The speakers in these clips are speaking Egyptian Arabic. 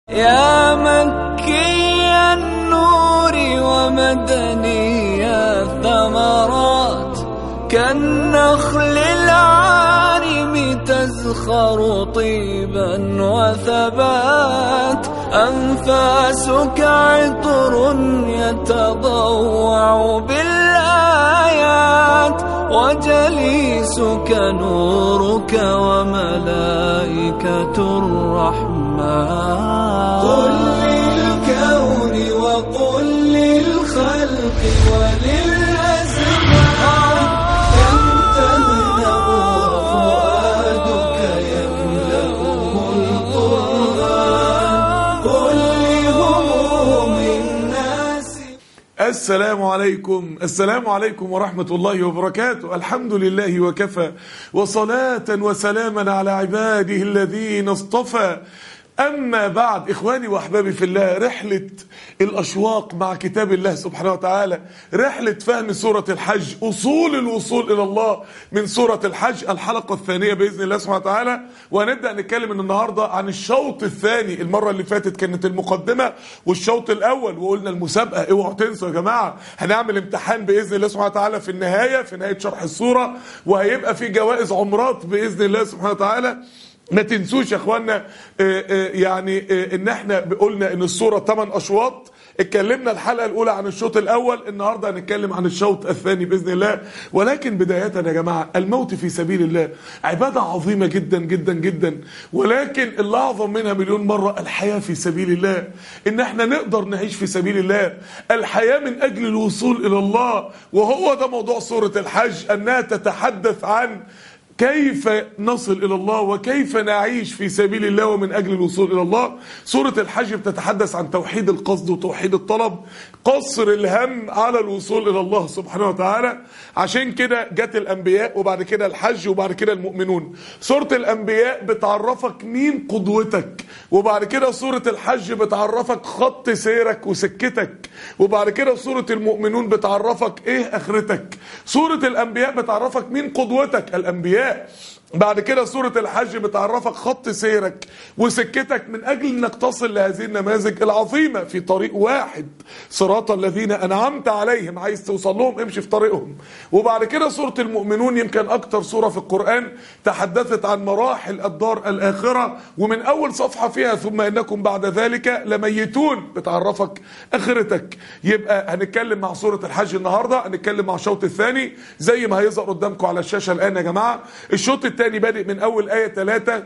يا مكي النور ومدني الثمرات كالنخل العارم تزخر طيبا وثبات أنفاسك عطر يتضوع بالآيات وجليسك نورك وملائكة الرحمن قل للكون وقل للخلق وللأزمان كم تهنأ وفؤادك يملأه القرآن قل لهموم الناس السلام عليكم السلام عليكم ورحمة الله وبركاته الحمد لله وكفى وصلاة وسلاما على عباده الذين اصطفى أما بعد إخواني وأحبابي في الله رحلة الأشواق مع كتاب الله سبحانه وتعالى رحلة فهم سورة الحج أصول الوصول إلى الله من سورة الحج الحلقة الثانية بإذن الله سبحانه وتعالى وهنبدأ نتكلم من النهاردة عن الشوط الثاني المرة اللي فاتت كانت المقدمة والشوط الأول وقلنا المسابقة اوعوا تنسوا يا جماعة هنعمل امتحان بإذن الله سبحانه وتعالى في النهاية في نهاية شرح السورة وهيبقى في جوائز عمرات بإذن الله سبحانه وتعالى ما تنسوش يا اخوانا آه، آه، يعني آه، ان احنا قلنا ان الصوره 8 اشواط اتكلمنا الحلقه الاولى عن الشوط الاول النهارده هنتكلم عن الشوط الثاني باذن الله ولكن بدايه يا جماعه الموت في سبيل الله عباده عظيمه جدا جدا جدا ولكن اللي اعظم منها مليون مره الحياه في سبيل الله ان احنا نقدر نعيش في سبيل الله الحياه من اجل الوصول الى الله وهو ده موضوع سوره الحج انها تتحدث عن كيف نصل إلى الله وكيف نعيش في سبيل الله ومن أجل الوصول إلى الله سورة الحج بتتحدث عن توحيد القصد وتوحيد الطلب قصر الهم على الوصول إلى الله سبحانه وتعالى عشان كده جت الأنبياء وبعد كده الحج وبعد كده المؤمنون سورة الأنبياء بتعرفك مين قدوتك وبعد كده سورة الحج بتعرفك خط سيرك وسكتك وبعد كده سورة المؤمنون بتعرفك ايه اخرتك سورة الانبياء بتعرفك مين قدوتك الانبياء بعد كده سورة الحج بتعرفك خط سيرك وسكتك من أجل أنك تصل لهذه النماذج العظيمة في طريق واحد صراط الذين أنعمت عليهم عايز توصل لهم امشي في طريقهم وبعد كده سورة المؤمنون يمكن أكتر سورة في القرآن تحدثت عن مراحل الدار الآخرة ومن أول صفحة فيها ثم إنكم بعد ذلك لميتون بتعرفك آخرتك يبقى هنتكلم مع سورة الحج النهاردة هنتكلم مع الشوط الثاني زي ما هيظهر قدامكم على الشاشة الآن يا جماعة الشوط الثاني بادئ من أول آية 3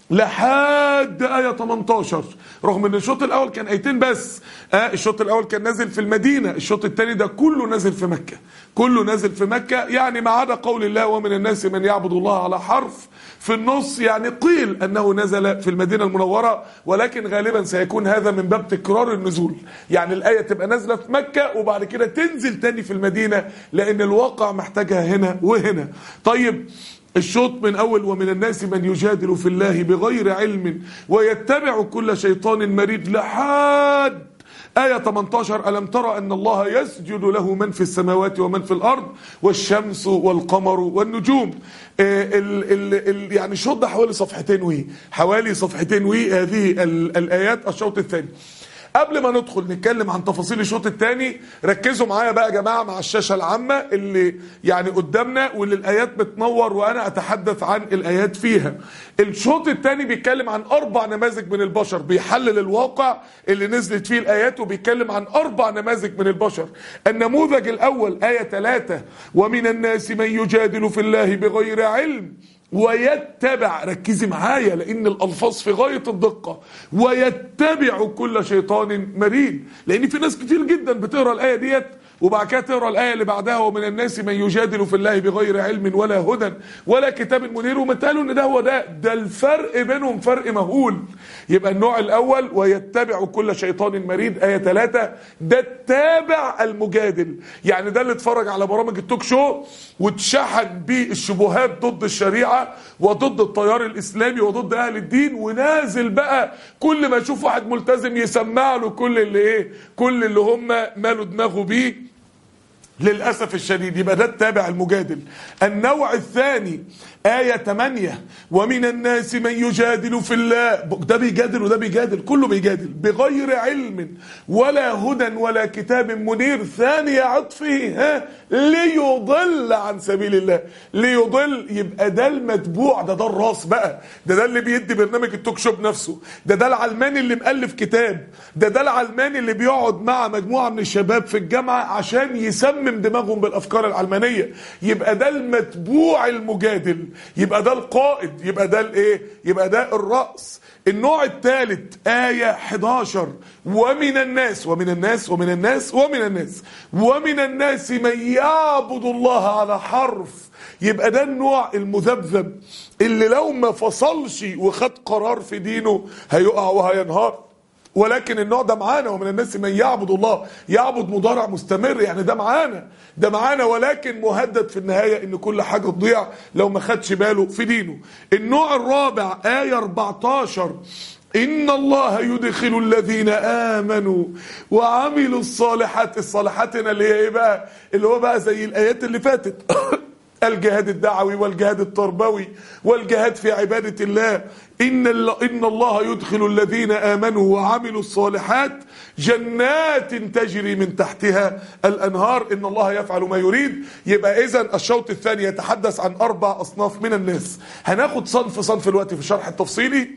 لحد آية 18 رغم ان الشوط الاول كان ايتين بس آه الشوط الاول كان نازل في المدينة الشوط الثاني ده كله نازل في مكة كله نازل في مكة يعني ما عدا قول الله ومن الناس من يعبد الله على حرف في النص يعني قيل انه نزل في المدينة المنورة ولكن غالبا سيكون هذا من باب تكرار النزول يعني الآية تبقى نازلة في مكة وبعد كده تنزل تاني في المدينة لان الواقع محتاجها هنا وهنا طيب الشوط من أول ومن الناس من يجادل في الله بغير علم ويتبع كل شيطان مريد لحد آية 18 ألم ترى أن الله يسجد له من في السماوات ومن في الأرض والشمس والقمر والنجوم آه ال ال ال يعني الشوط ده حوالي صفحتين وي حوالي صفحتين وي هذه ال الآيات الشوط الثاني قبل ما ندخل نتكلم عن تفاصيل الشوط الثاني ركزوا معايا بقى يا جماعه مع الشاشه العامه اللي يعني قدامنا واللي الايات بتنور وانا اتحدث عن الايات فيها. الشوط الثاني بيتكلم عن اربع نماذج من البشر بيحلل الواقع اللي نزلت فيه الايات وبيتكلم عن اربع نماذج من البشر. النموذج الاول ايه 3 ومن الناس من يجادل في الله بغير علم ويتبع ركزي معايا لان الالفاظ في غايه الدقه ويتبع كل شيطان مريد لان في ناس كتير جدا بتقرا الايه ديت وبعد كده تقرا الايه اللي بعدها ومن الناس من يجادل في الله بغير علم ولا هدى ولا كتاب منير ومثالوا ان ده هو ده ده الفرق بينهم فرق مهول يبقى النوع الاول ويتبع كل شيطان مريد ايه 3 ده التابع المجادل يعني ده اللي اتفرج على برامج التوك شو واتشحن بالشبهات ضد الشريعه وضد التيار الاسلامي وضد اهل الدين ونازل بقى كل ما يشوف واحد ملتزم يسمع له كل اللي ايه كل اللي هم مالوا دماغه بيه للأسف الشديد يبقى ده التابع المجادل النوع الثاني آية 8 ومن الناس من يجادل في الله ده بيجادل وده بيجادل كله بيجادل بغير علم ولا هدى ولا كتاب منير ثاني عطفه ها ليضل عن سبيل الله ليضل يبقى ده المتبوع ده ده الراس بقى ده ده اللي بيدي برنامج التوك شو بنفسه ده ده العلماني اللي مؤلف كتاب ده ده العلماني اللي بيقعد مع مجموعة من الشباب في الجامعة عشان يسمم دماغهم بالافكار العلمانيه يبقى ده المتبوع المجادل يبقى ده القائد يبقى ده الايه يبقى ده الراس النوع الثالث آية 11 ومن الناس ومن الناس ومن الناس ومن الناس ومن الناس من يعبد الله على حرف يبقى ده النوع المذبذب اللي لو ما فصلش وخد قرار في دينه هيقع وهينهار ولكن النوع ده معانا ومن الناس من يعبد الله يعبد مضارع مستمر يعني ده معانا ده معانا ولكن مهدد في النهاية ان كل حاجة تضيع لو ما خدش باله في دينه النوع الرابع آية 14 إن الله يدخل الذين آمنوا وعملوا الصالحات الصالحات هنا اللي هي إيه بقى اللي هو بقى زي الآيات اللي فاتت الجهاد الدعوي والجهاد التربوي والجهاد في عبادة الله إن, إن الله يدخل الذين آمنوا وعملوا الصالحات جنات تجري من تحتها الأنهار إن الله يفعل ما يريد يبقى إذا الشوط الثاني يتحدث عن أربع أصناف من الناس هناخد صنف صنف الوقت في الشرح التفصيلي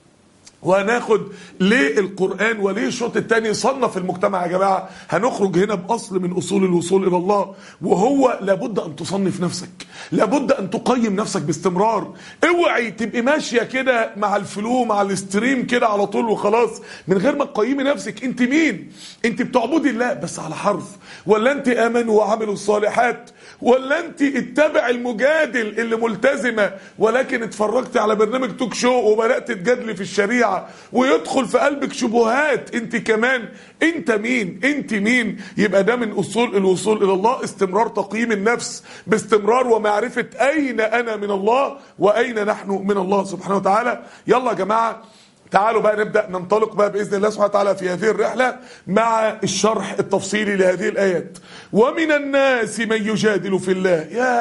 وهناخد ليه القرآن وليه الشوط الثاني صنف المجتمع يا جماعة هنخرج هنا بأصل من أصول الوصول إلى الله وهو لابد أن تصنف نفسك لابد أن تقيم نفسك باستمرار اوعي تبقي ماشية كده مع الفلو مع الاستريم كده على طول وخلاص من غير ما تقيمي نفسك انت مين انت بتعبدي الله بس على حرف ولا انت امنوا وعملوا الصالحات ولا انت اتبع المجادل اللي ملتزمة ولكن اتفرجت على برنامج توك شو وبدأت تجادلي في الشريعة ويدخل في قلبك شبهات انت كمان انت مين انت مين يبقى ده من اصول الوصول الى الله استمرار تقييم النفس باستمرار ومعرفة اين انا من الله واين نحن من الله سبحانه وتعالى يلا يا جماعة تعالوا بقى نبدأ ننطلق بقى بإذن الله سبحانه وتعالى في هذه الرحلة مع الشرح التفصيلي لهذه الآيات ومن الناس من يجادل في الله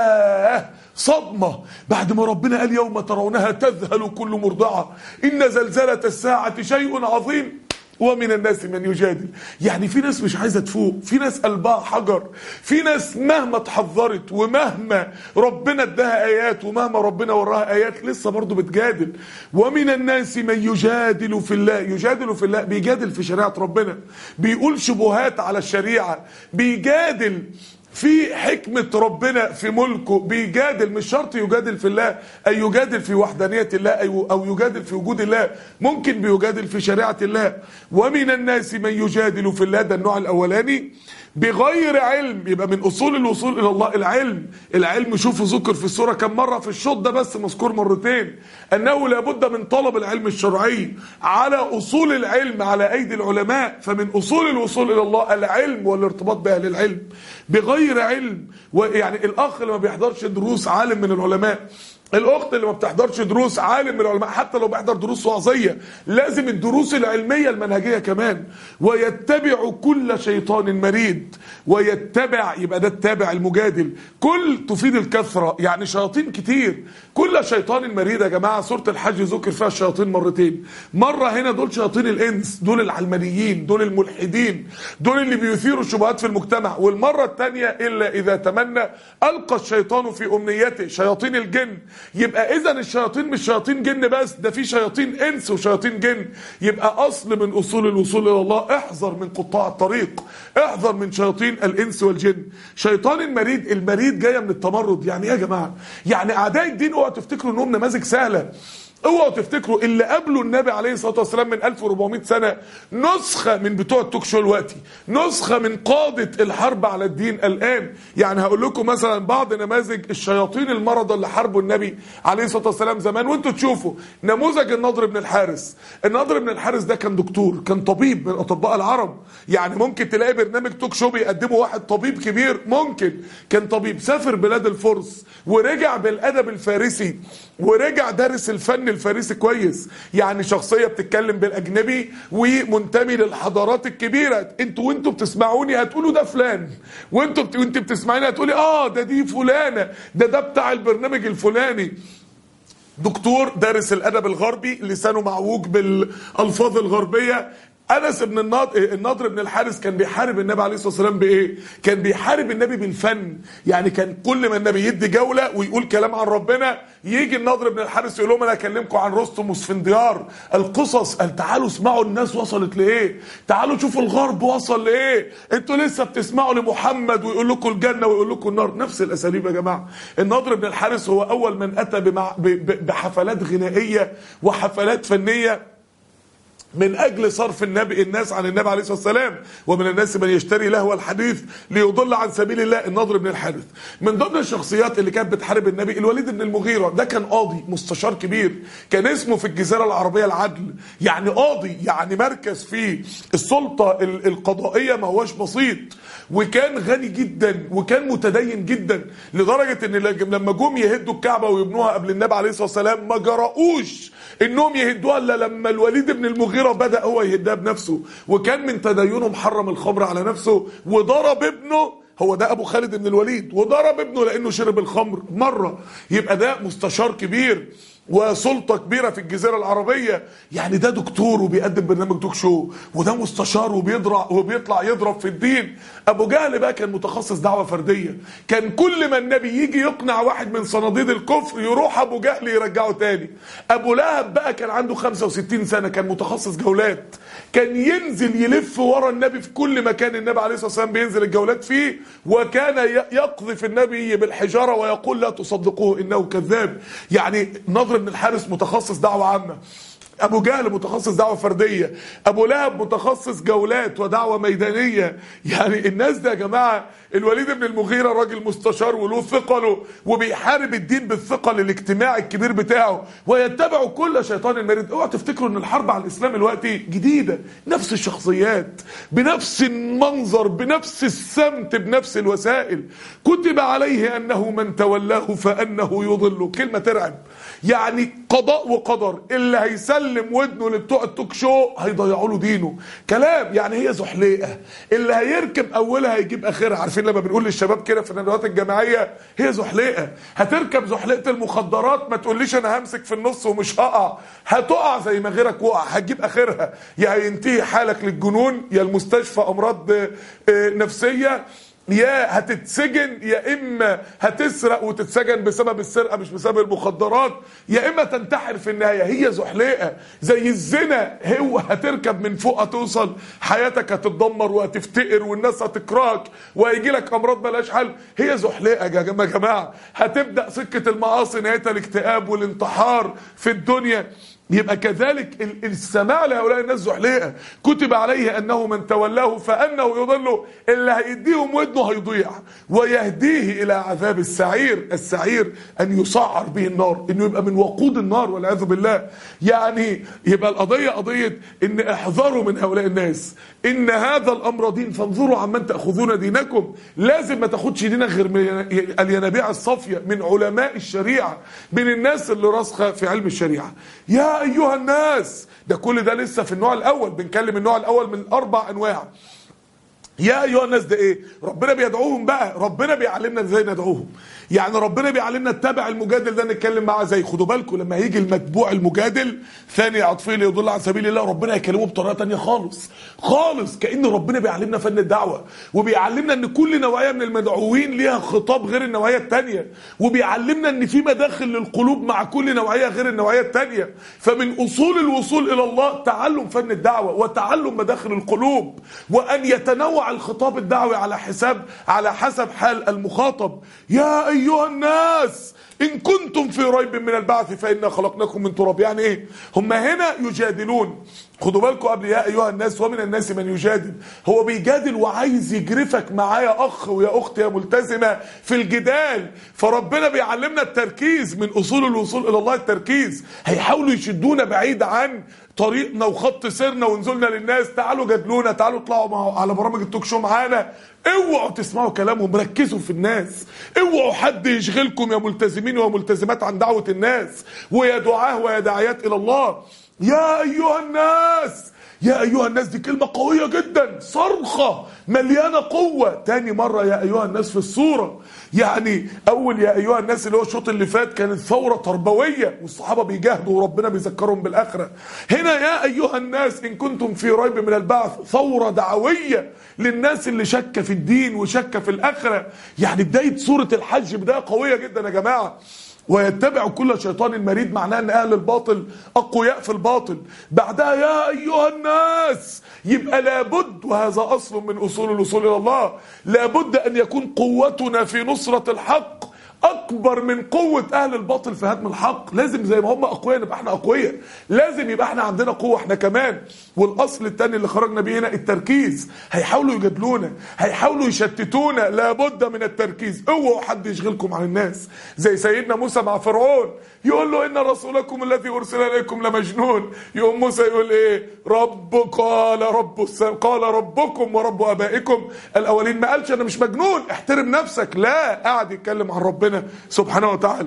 ياه صدمة بعد ما ربنا قال يوم ترونها تذهل كل مرضعة إن زلزلة الساعة شيء عظيم ومن الناس من يجادل يعني في ناس مش عايزه تفوق في ناس قلبها حجر في ناس مهما اتحذرت ومهما ربنا اداها ايات ومهما ربنا وراها ايات لسه برضه بتجادل ومن الناس من يجادل في الله يجادل في الله بيجادل في شريعه ربنا بيقول شبهات على الشريعه بيجادل في حكمة ربنا في ملكه بيجادل مش شرط يجادل في الله أي يجادل في وحدانية الله أو يجادل في وجود الله ممكن بيجادل في شريعة الله ومن الناس من يجادل في الله ده النوع الأولاني بغير علم يبقى من اصول الوصول الى الله العلم العلم شوفوا ذكر في السوره كم مره في الشوط ده بس مذكور مرتين انه لابد من طلب العلم الشرعي على اصول العلم على ايدي العلماء فمن اصول الوصول الى الله العلم والارتباط باهل العلم بغير علم ويعني الاخ اللي ما بيحضرش دروس عالم من العلماء الاخت اللي ما بتحضرش دروس عالم من العلماء حتى لو بيحضر دروس وعظيه لازم الدروس العلميه المنهجيه كمان ويتبع كل شيطان مريد ويتبع يبقى ده التابع المجادل كل تفيد الكثره يعني شياطين كتير كل شيطان مريد يا جماعه سوره الحج ذكر فيها الشياطين مرتين مره هنا دول شياطين الانس دول العلمانيين دول الملحدين دول اللي بيثيروا الشبهات في المجتمع والمره الثانيه الا اذا تمنى القى الشيطان في امنيته شياطين الجن يبقى اذا الشياطين مش شياطين جن بس ده في شياطين انس وشياطين جن يبقى اصل من اصول الوصول الى الله احذر من قطاع الطريق احذر من شياطين الانس والجن شيطان المريد المريد جايه من التمرد يعني ايه يا جماعه يعني اعداء الدين اوعوا تفتكروا انهم نماذج سهله اوعوا تفتكروا اللي قبلوا النبي عليه الصلاه والسلام من 1400 سنه نسخه من بتوع التوك شو دلوقتي نسخه من قاده الحرب على الدين الان يعني هقول لكم مثلا بعض نماذج الشياطين المرضى اللي حاربوا النبي عليه الصلاه والسلام زمان وانتوا تشوفوا نموذج النضر بن الحارث النضر بن الحارث ده كان دكتور كان طبيب من اطباء العرب يعني ممكن تلاقي برنامج توك شو بيقدمه واحد طبيب كبير ممكن كان طبيب سافر بلاد الفرس ورجع بالادب الفارسي ورجع درس الفن الفارسي كويس يعني شخصيه بتتكلم بالاجنبي ومنتمي للحضارات الكبيره انتوا وانتوا بتسمعوني هتقولوا ده فلان وانتوا بت... وانت بتسمعيني هتقولي اه ده دي فلانه ده ده بتاع البرنامج الفلاني دكتور دارس الادب الغربي لسانه معوج بالالفاظ الغربيه انس بن النضر, النضر بن الحارث كان بيحارب النبي عليه الصلاه والسلام بايه كان بيحارب النبي بالفن يعني كان كل ما النبي يدي جوله ويقول كلام عن ربنا يجي النضر بن الحارث يقول لهم انا اكلمكم عن رستم وسفنديار القصص قال تعالوا اسمعوا الناس وصلت لايه تعالوا شوفوا الغرب وصل لايه انتوا لسه بتسمعوا لمحمد ويقول لكم الجنه ويقول لكم النار نفس الاساليب يا جماعه النضر بن الحارث هو اول من اتى بمع... ب... ب... بحفلات غنائيه وحفلات فنيه من اجل صرف النبي الناس عن النبي عليه الصلاه والسلام ومن الناس من يشتري لهو الحديث ليضل عن سبيل الله النضر بن الحارث من ضمن الشخصيات اللي كانت بتحارب النبي الوليد بن المغيره ده كان قاضي مستشار كبير كان اسمه في الجزيره العربيه العدل يعني قاضي يعني مركز في السلطه ال- القضائيه ما هوش بسيط وكان غني جدا وكان متدين جدا لدرجه ان لما جم يهدوا الكعبه ويبنوها قبل النبي عليه الصلاه والسلام ما جرؤوش انهم يهدوها الا لما الوليد بن المغيره بدا هو يهدها بنفسه وكان من تدينه محرم الخمر على نفسه وضرب ابنه هو ده ابو خالد بن الوليد وضرب ابنه لانه شرب الخمر مره يبقى ده مستشار كبير وسلطة كبيرة في الجزيرة العربية يعني ده دكتور وبيقدم برنامج توك شو وده مستشار وبيضرع وبيطلع يضرب في الدين أبو جهل بقى كان متخصص دعوة فردية كان كل ما النبي يجي يقنع واحد من صناديد الكفر يروح أبو جهل يرجعه تاني أبو لهب بقى كان عنده 65 سنة كان متخصص جولات كان ينزل يلف ورا النبي في كل مكان النبي عليه الصلاة والسلام بينزل الجولات فيه وكان ي- يقذف النبي بالحجارة ويقول لا تصدقوه إنه كذاب يعني نضر بن الحارث متخصص دعوة عامة ابو جهل متخصص دعوه فرديه ابو لهب متخصص جولات ودعوه ميدانيه يعني الناس ده يا جماعه الوليد بن المغيره راجل مستشار وله ثقله وبيحارب الدين بالثقل الاجتماعي الكبير بتاعه ويتبع كل شيطان مريد اوعوا تفتكروا ان الحرب على الاسلام دلوقتي جديده نفس الشخصيات بنفس المنظر بنفس السمت بنفس الوسائل كتب عليه انه من تولاه فانه يضل كلمه ترعب يعني قضاء وقدر اللي هيسلم ودنه لبتوع التوك شو هيضيعوا له دينه كلام يعني هي زحليقه اللي هيركب اولها هيجيب اخرها عارفين لما بنقول للشباب كده في الندوات الجماعيه هي زحليقه هتركب زحليقه المخدرات ما تقوليش انا همسك في النص ومش هقع هتقع زي ما غيرك وقع هتجيب اخرها يا ينتهي حالك للجنون يا المستشفى امراض آه، آه، نفسيه يا هتتسجن يا اما هتسرق وتتسجن بسبب السرقه مش بسبب المخدرات يا اما تنتحر في النهايه هي زحليقه زي الزنا هو هتركب من فوق هتوصل حياتك هتتدمر وهتفتقر والناس هتكرهك وهيجي لك امراض ملهاش حل هي زحليقه يا جماعه جماعه هتبدا سكه المعاصي نهايتها الاكتئاب والانتحار في الدنيا يبقى كذلك ال- السماع لهؤلاء الناس زحليقه كتب عليه انه من تولاه فانه يضله اللي هيديهم ودنه هيضيع ويهديه الى عذاب السعير السعير ان يسعر به النار انه يبقى من وقود النار والعياذ بالله يعني يبقى القضيه قضيه ان احذروا من هؤلاء الناس ان هذا الامر دين فانظروا عمن تاخذون دينكم لازم ما تاخدش دينك غير من الينابيع الصافيه من علماء الشريعه من الناس اللي راسخه في علم الشريعه يا ايها الناس ده كل ده لسه في النوع الاول بنكلم النوع الاول من اربع انواع يا ايها الناس ده ايه ربنا بيدعوهم بقى ربنا بيعلمنا ازاي ندعوهم يعني ربنا بيعلمنا اتبع المجادل ده نتكلم معاه زي خدوا بالكم لما هيجي المتبوع المجادل ثاني عطفي ليضل عن سبيل الله ربنا هيكلمه بطريقه تانية خالص خالص كان ربنا بيعلمنا فن الدعوه وبيعلمنا ان كل نوعيه من المدعوين ليها خطاب غير النوعيه التانية وبيعلمنا ان في مداخل للقلوب مع كل نوعيه غير النوعيه التانية فمن اصول الوصول الى الله تعلم فن الدعوه وتعلم مداخل القلوب وان يتنوع الخطاب الدعوي على حساب على حسب حال المخاطب يا ايها الناس ان كنتم في ريب من البعث فانا خلقناكم من تراب يعني ايه هم هنا يجادلون خدوا بالكم قبل يا ايها الناس ومن الناس من يجادل هو بيجادل وعايز يجرفك معاه يا اخ ويا اخت يا ملتزمه في الجدال فربنا بيعلمنا التركيز من اصول الوصول الى الله التركيز هيحاولوا يشدونا بعيد عن طريقنا وخط سيرنا ونزولنا للناس تعالوا جادلونا تعالوا اطلعوا مع على برامج التوك شو معانا اوعوا تسمعوا كلامهم ركزوا في الناس اوعوا حد يشغلكم يا ملتزمين وملتزمات عن دعوة الناس ويا دعاه ويا داعيات الى الله يا ايها الناس يا ايها الناس دي كلمة قوية جدا صرخة مليانة قوة تاني مرة يا ايها الناس في الصورة يعني اول يا ايها الناس اللي هو الشوط اللي فات كانت ثورة تربوية والصحابة بيجاهدوا وربنا بيذكرهم بالاخرة هنا يا ايها الناس ان كنتم في ريب من البعث ثورة دعوية للناس اللي شك في الدين وشك في الاخرة يعني بداية سورة الحج بداية قوية جدا يا جماعة ويتبع كل شيطان مريد معناه ان اهل الباطل اقوياء في الباطل بعدها يا ايها الناس يبقى لابد وهذا اصل من اصول الوصول الى الله لابد ان يكون قوتنا في نصرة الحق اكبر من قوة اهل الباطل في هدم الحق لازم زي ما هم اقوياء نبقى احنا اقوياء لازم يبقى احنا عندنا قوة احنا كمان والاصل التاني اللي خرجنا بيه هنا التركيز هيحاولوا يجادلونا هيحاولوا يشتتونا لابد من التركيز اوعوا حد يشغلكم عن الناس زي سيدنا موسى مع فرعون يقول له ان رسولكم الذي ارسل اليكم لمجنون يقوم موسى يقول ايه رب قال رب السماء قال ربكم ورب ابائكم الاولين ما قالش انا مش مجنون احترم نفسك لا قاعد يتكلم عن ربنا سبحانه وتعالى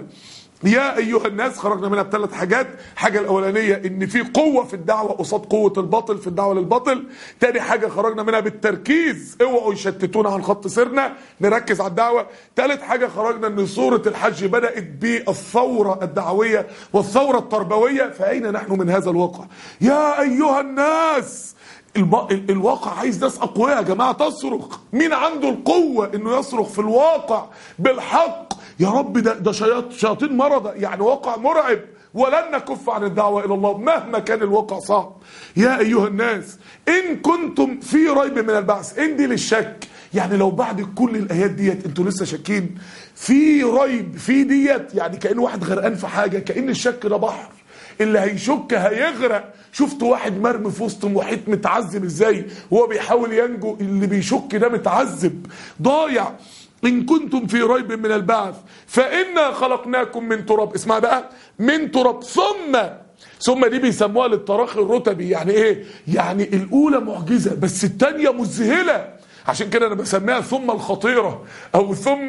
يا ايها الناس خرجنا منها بثلاث حاجات حاجه الاولانيه ان في قوه في الدعوه قصاد قوه الباطل في الدعوه للباطل تاني حاجه خرجنا منها بالتركيز اوعوا يشتتونا عن خط سيرنا نركز على الدعوه تالت حاجه خرجنا ان سوره الحج بدات بالثوره الدعويه والثوره التربويه فاين نحن من هذا الواقع يا ايها الناس الب... الواقع عايز ناس اقوياء يا جماعه تصرخ مين عنده القوه انه يصرخ في الواقع بالحق يا رب ده ده شياط... شياطين مرضى يعني واقع مرعب ولن نكف عن الدعوه الى الله مهما كان الواقع صعب يا ايها الناس ان كنتم في ريب من البعث ان دي للشك يعني لو بعد كل الايات ديت انتوا لسه شاكين في ريب في ديت يعني كان واحد غرقان في حاجه كان الشك ده بحر اللي هيشك هيغرق شفت واحد مرمي في وسط محيط متعذب ازاي وهو بيحاول ينجو اللي بيشك ده متعذب ضايع إن كنتم في ريب من البعث فإنا خلقناكم من تراب اسمع بقى من تراب ثم ثم دي بيسموها للتراخي الرتبي يعني ايه يعني الاولى معجزه بس الثانيه مذهله عشان كده انا بسميها ثم الخطيره او ثم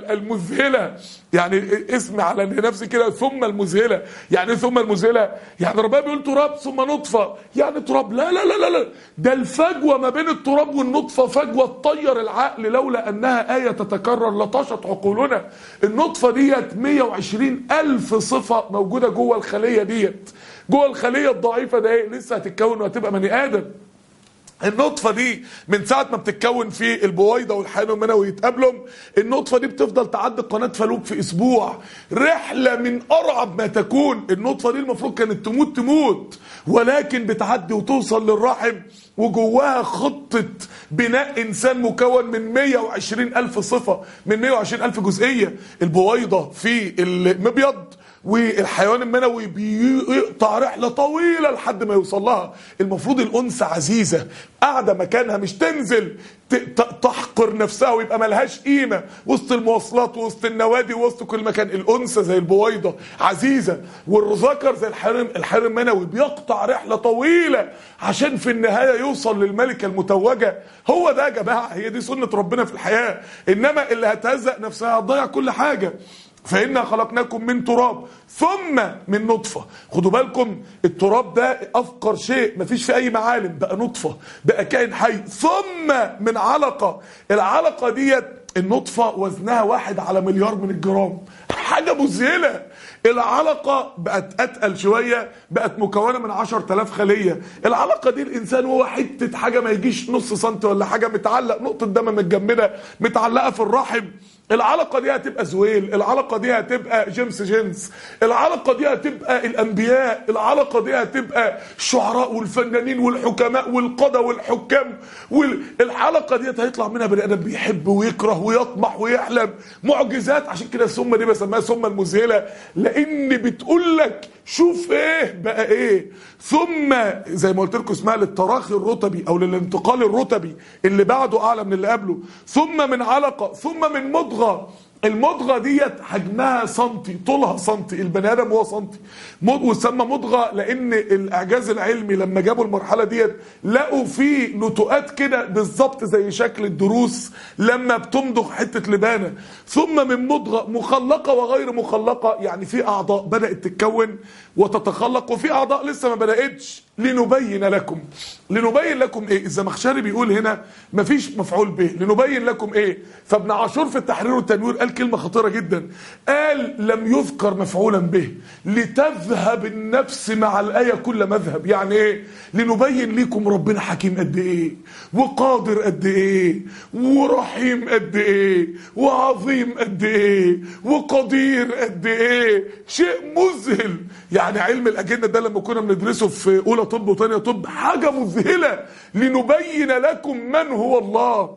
المذهله يعني اسم على نفسي كده ثم المذهله يعني ثم المذهله يعني ربنا بيقول تراب ثم نطفه يعني تراب لا لا لا لا, لا. ده الفجوه ما بين التراب والنطفه فجوه تطير العقل لولا انها ايه تتكرر لطشت عقولنا النطفه ديت 120 الف صفه موجوده جوه الخليه ديت جوه الخليه الضعيفه ده لسه هتتكون وهتبقى بني ادم النطفه دي من ساعه ما بتتكون في البويضه والحيوان المنوي يتقابلوا النطفه دي بتفضل تعدي قناه فالوب في اسبوع رحله من ارعب ما تكون النطفه دي المفروض كانت تموت تموت ولكن بتعدي وتوصل للرحم وجواها خطه بناء انسان مكون من 120 الف صفه من 120 الف جزئيه البويضه في المبيض والحيوان المنوي بيقطع رحله طويله لحد ما يوصل لها المفروض الانثى عزيزه قاعده مكانها مش تنزل تحقر نفسها ويبقى ملهاش قيمه وسط المواصلات وسط النوادي وسط كل مكان الانثى زي البويضه عزيزه والذكر زي الحيوان الحيوان المنوي بيقطع رحله طويله عشان في النهايه يوصل للملكه المتوجه هو ده يا جماعه هي دي سنه ربنا في الحياه انما اللي هتهزق نفسها هتضيع كل حاجه فإنا خلقناكم من تراب ثم من نطفة خدوا بالكم التراب ده أفقر شيء مفيش في أي معالم بقى نطفة بقى كائن حي ثم من علقة العلقة ديت النطفة وزنها واحد على مليار من الجرام حاجة مذهلة العلقة بقت أتقل شوية بقت مكونة من عشر تلاف خلية العلقة دي الإنسان هو حتة حاجة ما يجيش نص سنتي ولا حاجة متعلق نقطة دم متجمدة متعلقة في الرحم العلقة دي هتبقى زويل العلقة دي هتبقى جيمس جينز العلقة دي هتبقى الأنبياء العلقة دي هتبقى الشعراء والفنانين والحكماء والقادة والحكام والحلقة دي هيطلع منها بني آدم بيحب ويكره ويطمح ويحلم معجزات عشان كده السمة دي بسميها سمة المذهلة لأن بتقول لك شوف ايه بقى ايه ثم زي ما قلت لكم اسمها للتراخي الرتبي او للانتقال الرتبي اللي بعده اعلى من اللي قبله ثم من علقه ثم من مضغه المضغه ديت حجمها سنتي طولها سنتي البني ادم هو سنتي مض- وسمى مضغه لان الاعجاز العلمي لما جابوا المرحله ديت لقوا فيه نتوءات كده بالظبط زي شكل الدروس لما بتمضغ حته لبانه ثم من مضغه مخلقه وغير مخلقه يعني في اعضاء بدات تتكون وتتخلق وفي اعضاء لسه ما بداتش لنبين لكم لنبين لكم ايه الزمخشري بيقول هنا مفيش مفعول به لنبين لكم ايه فابن عاشور في التحرير والتنوير قال كلمه خطيره جدا قال لم يذكر مفعولا به لتذهب النفس مع الايه كل مذهب يعني ايه لنبين لكم ربنا حكيم قد ايه وقادر قد ايه ورحيم قد ايه وعظيم قد ايه وقدير قد ايه شيء مذهل يعني علم الاجنه ده لما كنا بندرسه في اولى طب وثانيه طب حاجه مذهله لنبين لكم من هو الله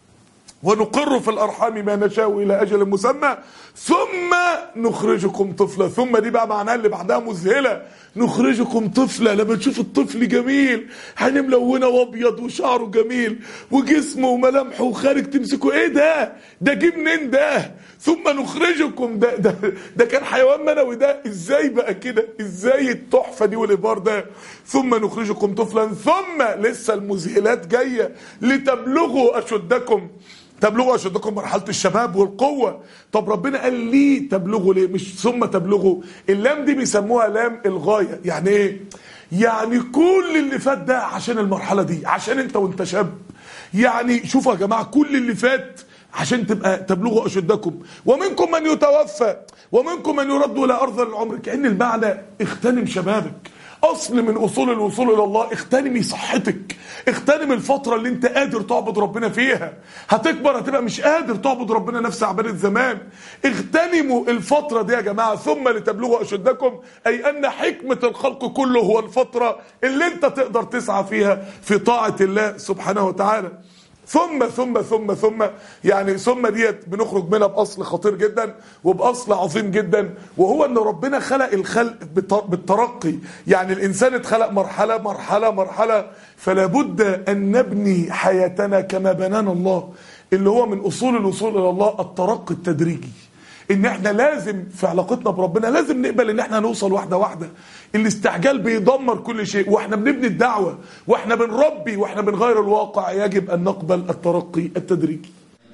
ونقر في الارحام ما نشاء الى اجل مسمى ثم نخرجكم طفلا ثم دي بقى معناها اللي بعدها مذهله نخرجكم طفلا لما تشوف الطفل جميل حاجه ملونه وابيض وشعره جميل وجسمه وملامحه وخارج تمسكه ايه ده ده جه منين ده ثم نخرجكم ده ده ده كان حيوان منوي ده ازاي بقى كده ازاي التحفه دي والابهار ده ثم نخرجكم طفلا ثم لسه المذهلات جايه لتبلغوا اشدكم تبلغوا اشدكم مرحله الشباب والقوه طب ربنا قال ليه تبلغوا ليه مش ثم تبلغوا اللام دي بيسموها لام الغايه يعني ايه يعني كل اللي فات ده عشان المرحله دي عشان انت وانت شاب يعني شوفوا يا جماعه كل اللي فات عشان تبقى تبلغوا اشدكم ومنكم من يتوفى ومنكم من يرد الى ارض العمر كان المعنى اغتنم شبابك اصل من اصول الوصول الى الله اغتنمي صحتك اغتنم الفتره اللي انت قادر تعبد ربنا فيها هتكبر هتبقى مش قادر تعبد ربنا نفس عباده زمان اغتنموا الفتره دي يا جماعه ثم لتبلغوا اشدكم اي ان حكمه الخلق كله هو الفتره اللي انت تقدر تسعى فيها في طاعه الله سبحانه وتعالى ثم ثم ثم ثم يعني ثم ديت بنخرج منها باصل خطير جدا وباصل عظيم جدا وهو ان ربنا خلق الخلق بالت- بالترقي يعني الانسان اتخلق مرحله مرحله مرحله فلا بد ان نبني حياتنا كما بنانا الله اللي هو من اصول الوصول الى الله الترقي التدريجي ان احنا لازم في علاقتنا بربنا لازم نقبل ان احنا هنوصل واحده واحده الاستعجال بيدمر كل شيء واحنا بنبني الدعوه واحنا بنربي واحنا بنغير الواقع يجب ان نقبل الترقي التدريجي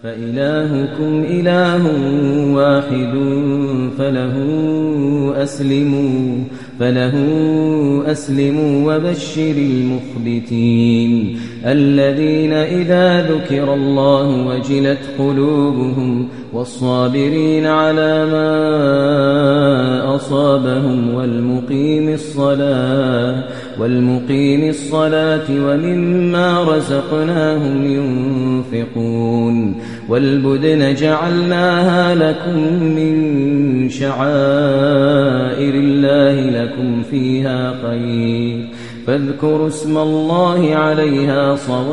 فإلهكم إله واحد فله أسلموا فله أسلموا وبشر المخبتين الذين إذا ذكر الله وجلت قلوبهم والصابرين على ما أصابهم والمقيم الصلاة والمقيم الصلاة ومما رزقناهم ينفقون والبدن جعلناها لكم من شعائر الله لكم فيها خير فاذكروا اسم الله عليها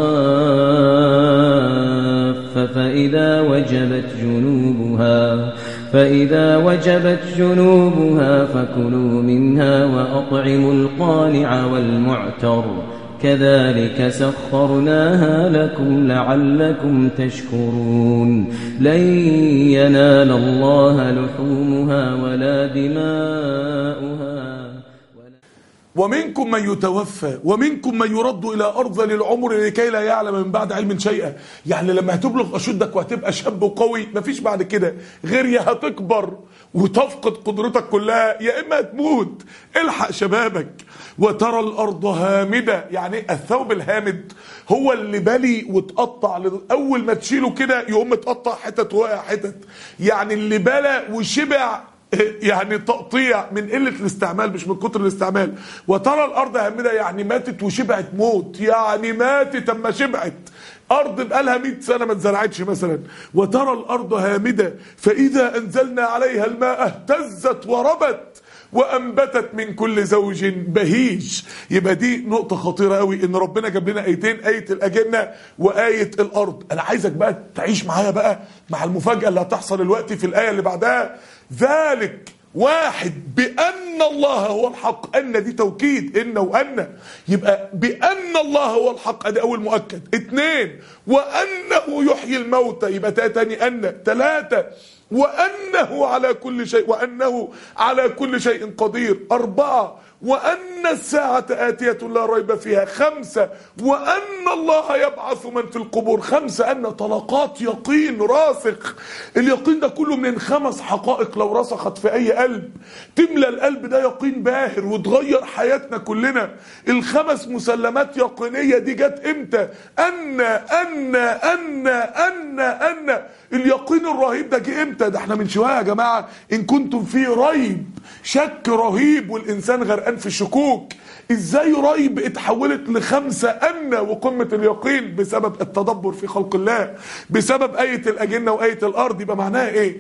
صواف فإذا وجبت جنوبها فإذا وجبت جنوبها فكلوا منها وأطعموا القانع والمعتر كذلك سخرناها لكم لعلكم تشكرون لن ينال الله لحومها ولا دماؤها ومنكم من يتوفى ومنكم من يرد الى ارض العمر لكي لا يعلم من بعد علم شيئا يعني لما هتبلغ اشدك وهتبقى شاب وقوي مفيش بعد كده غير يا هتكبر وتفقد قدرتك كلها يا اما هتموت الحق شبابك وترى الارض هامده يعني الثوب الهامد هو اللي بلي وتقطع اول ما تشيله كده يقوم متقطع حتت وقع حتت يعني اللي بلى وشبع يعني تقطيع من قله الاستعمال مش من كتر الاستعمال وترى الارض هامده يعني ماتت وشبعت موت يعني ماتت اما شبعت ارض بقالها 100 سنه ما اتزرعتش مثلا وترى الارض هامده فاذا انزلنا عليها الماء اهتزت وربت وانبتت من كل زوج بهيج يبقى دي نقطه خطيره قوي ان ربنا جاب لنا ايتين ايه الاجنه وايه الارض انا عايزك بقى تعيش معايا بقى مع المفاجاه اللي هتحصل دلوقتي في الايه اللي بعدها ذلك واحد بان ان الله هو الحق ان دي توكيد ان وان يبقى بان الله هو الحق ادي اول مؤكد اتنين وانه يحيي الموتى يبقى تا- تاني ان ثلاثة وانه على كل شيء وانه على كل شيء قدير اربعة وأن الساعة آتية لا ريب فيها خمسة وأن الله يبعث من في القبور خمسة أن طلقات يقين راسخ اليقين ده كله من خمس حقائق لو رسخت في أي قلب تملى القلب ده يقين باهر وتغير حياتنا كلنا الخمس مسلمات يقينية دي جت امتى أن أن أن أن أن اليقين الرهيب ده جه امتى ده احنا من شوية يا جماعة إن كنتم في ريب شك رهيب والإنسان غرقان في الشكوك ازاي ريب اتحولت لخمسة أن وقمة اليقين بسبب التدبر في خلق الله بسبب آية الأجنة وآية الأرض يبقى معناها ايه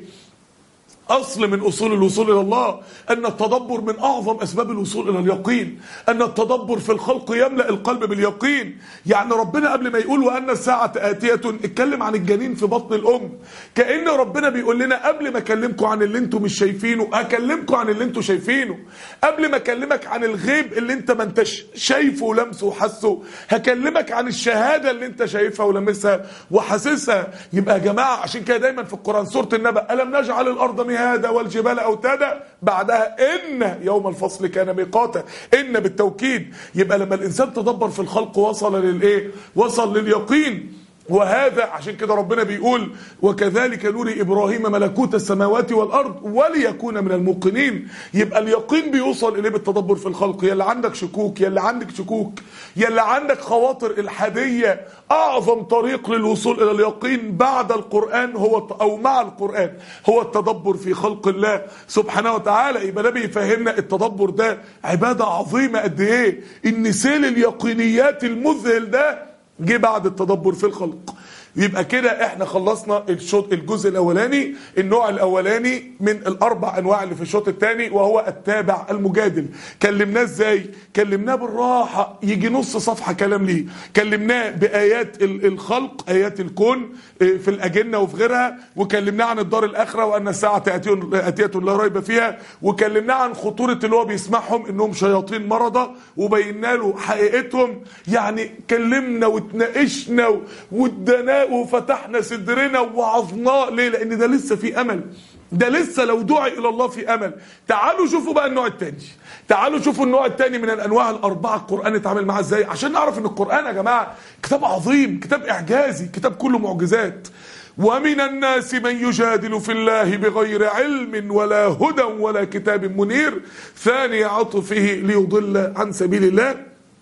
أصل من أصول الوصول إلى الله أن التدبر من أعظم أسباب الوصول إلى اليقين أن التدبر في الخلق يملأ القلب باليقين يعني ربنا قبل ما يقول وأن الساعة آتية اتكلم عن الجنين في بطن الأم كأن ربنا بيقول لنا قبل ما أكلمكم عن اللي أنتم مش شايفينه هكلمكم عن اللي أنتم شايفينه قبل ما أكلمك عن الغيب اللي أنت ما أنتش شايفه ولمسه وحسه هكلمك عن الشهادة اللي أنت شايفها ولمسها وحاسسها يبقى يا جماعة عشان كده دايما في القرآن سورة النبأ ألم نجعل الأرض مهادا والجبال أوتادا بعدها إن يوم الفصل كان ميقاتا إن بالتوكيد يبقى لما الإنسان تدبر في الخلق وصل للإيه وصل لليقين وهذا عشان كده ربنا بيقول وكذلك نري ابراهيم ملكوت السماوات والارض وليكون من الموقنين يبقى اليقين بيوصل اليه بالتدبر في الخلق يا اللي عندك شكوك يا اللي عندك شكوك يا اللي عندك خواطر الحاديه اعظم طريق للوصول الى اليقين بعد القران هو او مع القران هو التدبر في خلق الله سبحانه وتعالى يبقى ده بيفهمنا التدبر ده عباده عظيمه قد ايه ان سيل اليقينيات المذهل ده جه بعد التدبر في الخلق يبقى كده احنا خلصنا الشوط الجزء الاولاني النوع الاولاني من الاربع انواع اللي في الشوط الثاني وهو التابع المجادل كلمناه ازاي كلمناه بالراحه يجي نص صفحه كلام ليه كلمناه بايات ال- الخلق ايات الكون اه، في الاجنه وفي غيرها وكلمناه عن الدار الاخره وان الساعه اتيه اتيه لا ريب فيها وكلمناه عن خطوره اللي هو بيسمعهم انهم شياطين مرضى وبينا له حقيقتهم يعني كلمنا واتناقشنا و- واديناه وفتحنا صدرنا ووعظناه ليه لان ده لسه في امل ده لسه لو دعي الى الله في امل تعالوا شوفوا بقى النوع الثاني تعالوا شوفوا النوع الثاني من الانواع الاربعه القران اتعامل معاه ازاي عشان نعرف ان القران يا جماعه كتاب عظيم كتاب اعجازي كتاب كله معجزات ومن الناس من يجادل في الله بغير علم ولا هدى ولا كتاب منير ثاني عطفه ليضل عن سبيل الله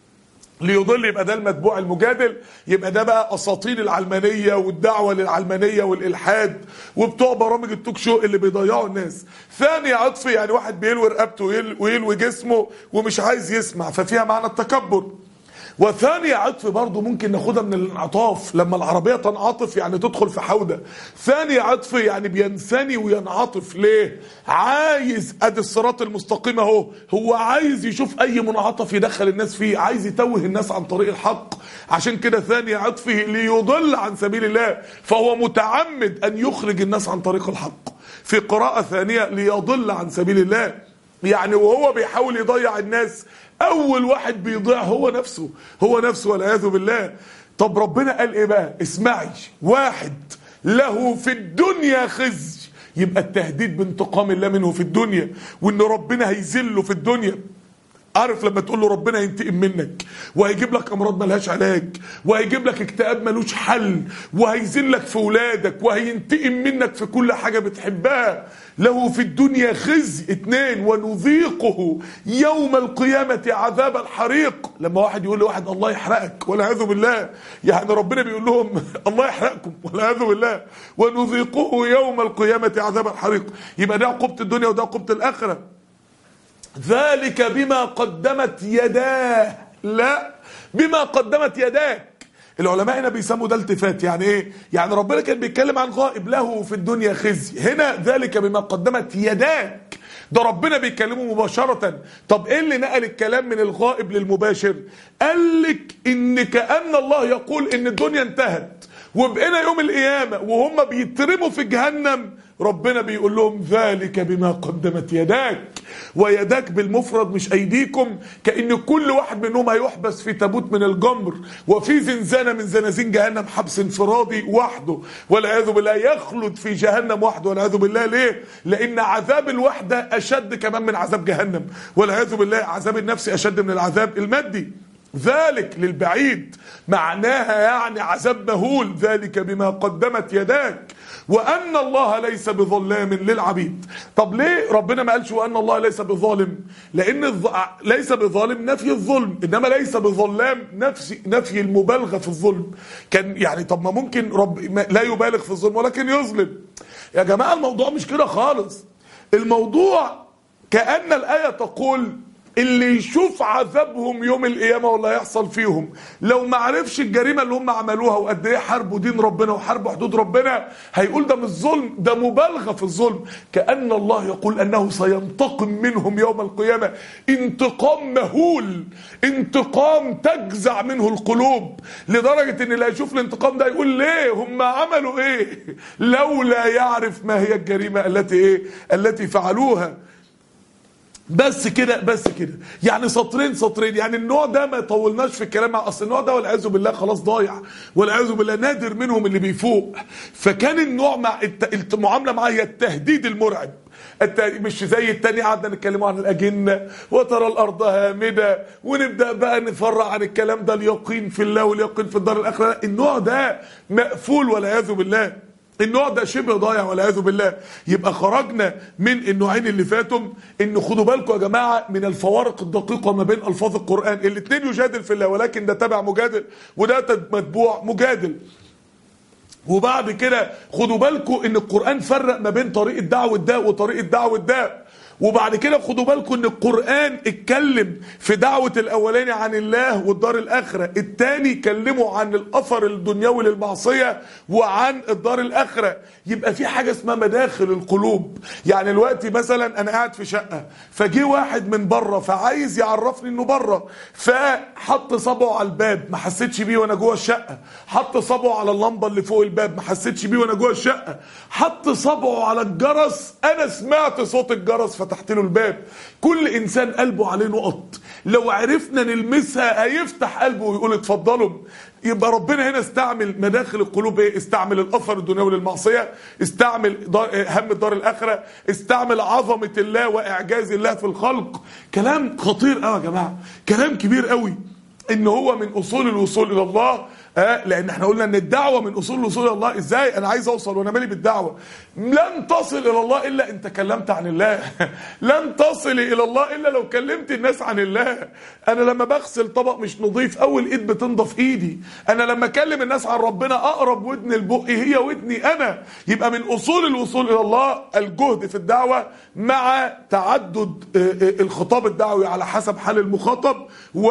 ليضل يبقى ده المتبوع المجادل يبقى ده بقى اساطين العلمانيه والدعوه للعلمانيه والالحاد وبتوع برامج التوك شو اللي بيضيعوا الناس ثاني عطف يعني واحد بيلوي رقبته ويل- ويلوي جسمه ومش عايز يسمع ففيها معنى التكبر وثاني عطف برضه ممكن ناخدها من الانعطاف لما العربية تنعطف يعني تدخل في حودة ثاني عطف يعني بينثني وينعطف ليه عايز ادي الصراط المستقيم اهو هو عايز يشوف اي منعطف يدخل الناس فيه عايز يتوه الناس عن طريق الحق عشان كده ثاني عطفه ليضل عن سبيل الله فهو متعمد ان يخرج الناس عن طريق الحق في قراءة ثانية ليضل عن سبيل الله يعني وهو بيحاول يضيع الناس اول واحد بيضيع هو نفسه هو نفسه والعياذ بالله طب ربنا قال ايه بقى اسمعي واحد له في الدنيا خزي يبقى التهديد بانتقام الله منه في الدنيا وان ربنا هيذله في الدنيا عارف لما تقول له ربنا ينتقم منك وهيجيب لك امراض ملهاش علاج وهيجيب لك اكتئاب ملوش حل وهيذلك في ولادك وهينتقم منك في كل حاجه بتحبها له في الدنيا خزي اتنين ونذيقه يوم القيامه عذاب الحريق لما واحد يقول لواحد الله يحرقك والعياذ بالله يعني ربنا بيقول لهم الله يحرقكم والعياذ بالله ونذيقه يوم القيامه عذاب الحريق يبقى ده عقوبه الدنيا وده عقوبه الاخره ذلك بما قدمت يداه لا بما قدمت يداك العلماء هنا بيسموا ده التفات يعني ايه يعني ربنا كان بيتكلم عن غائب له في الدنيا خزي هنا ذلك بما قدمت يداك ده ربنا بيكلمه مباشرة طب ايه اللي نقل الكلام من الغائب للمباشر قال لك ان كأن الله يقول ان الدنيا انتهت وبقينا يوم القيامة وهم بيترموا في جهنم ربنا بيقول لهم ذلك بما قدمت يداك ويداك بالمفرد مش ايديكم كان كل واحد منهم هيحبس في تابوت من الجمر وفي زنزانه من زنازين جهنم حبس انفرادي وحده والعياذ بالله يخلد في جهنم وحده والعياذ بالله ليه؟ لان عذاب الوحده اشد كمان من عذاب جهنم والعياذ بالله عذاب النفس اشد من العذاب المادي ذلك للبعيد معناها يعني عذاب مهول ذلك بما قدمت يداك وان الله ليس بظلام للعبيد طب ليه ربنا ما قالش وان الله ليس بظالم لان الظ... ليس بظالم نفي الظلم انما ليس بظلام نفي نفي المبالغه في الظلم كان يعني طب ما ممكن رب ما لا يبالغ في الظلم ولكن يظلم يا جماعه الموضوع مش كده خالص الموضوع كأن الآية تقول اللي يشوف عذابهم يوم القيامة واللي هيحصل فيهم لو ما عرفش الجريمة اللي هم عملوها وقد ايه حاربوا دين ربنا وحاربوا حدود ربنا هيقول ده مش ظلم ده مبالغة في الظلم كأن الله يقول أنه سينتقم منهم يوم القيامة انتقام مهول انتقام تجزع منه القلوب لدرجة ان اللي هيشوف الانتقام ده يقول ليه هم عملوا ايه لولا يعرف ما هي الجريمة التي ايه التي فعلوها بس كده بس كده يعني سطرين سطرين يعني النوع ده ما طولناش في الكلام مع اصل النوع ده والعياذ بالله خلاص ضايع والعياذ بالله نادر منهم اللي بيفوق فكان النوع مع الت- المعامله معاه هي التهديد المرعب الت- مش زي التاني قعدنا نتكلموا عن الأجنة وترى الأرض هامدة ونبدأ بقى نفرع عن الكلام ده اليقين في الله واليقين في الدار الآخرة لا، النوع ده مقفول والعياذ بالله النوع ده شبه ضايع والعياذ بالله يبقى خرجنا من النوعين اللي فاتوا ان خدوا بالكم يا جماعه من الفوارق الدقيقه ما بين الفاظ القران الاثنين يجادل في الله ولكن ده تبع مجادل وده متبوع مجادل وبعد كده خدوا بالكم ان القرآن فرق ما بين طريقة دعوة ده وطريقة دعوة ده وبعد كده خدوا بالكم ان القرآن اتكلم في دعوة الاولاني عن الله والدار الاخرة التاني كلموا عن الاثر الدنيوي للمعصية وعن الدار الاخرة يبقى في حاجة اسمها مداخل القلوب يعني الوقت مثلا انا قاعد في شقة فجي واحد من بره فعايز يعرفني انه بره فحط صبعه على الباب ما حسيتش بيه وانا جوه الشقة حط صبعه على اللمبة اللي فوق الباب ما حسيتش بيه وانا جوه الشقة حط صبعه على الجرس انا سمعت صوت الجرس فتحت له الباب كل انسان قلبه عليه نقط لو عرفنا نلمسها هيفتح قلبه ويقول اتفضلوا يبقى ربنا هنا استعمل مداخل القلوب ايه استعمل الاثر الدنيوي للمعصيه استعمل دار هم الدار الاخره استعمل عظمه الله واعجاز الله في الخلق كلام خطير قوي يا جماعه كلام كبير قوي ان هو من اصول الوصول الى الله آه لان احنا قلنا ان الدعوه من اصول الوصول الى الله ازاي انا عايز اوصل وانا مالي بالدعوه لن تصل الى الله الا ان تكلمت عن الله لن تصل الى الله الا لو كلمت الناس عن الله انا لما بغسل طبق مش نظيف اول ايد بتنضف ايدي انا لما اكلم الناس عن ربنا اقرب ودن البق هي ودني انا يبقى من اصول الوصول الى الله الجهد في الدعوه مع تعدد آه، آه، الخطاب الدعوي على حسب حال المخاطب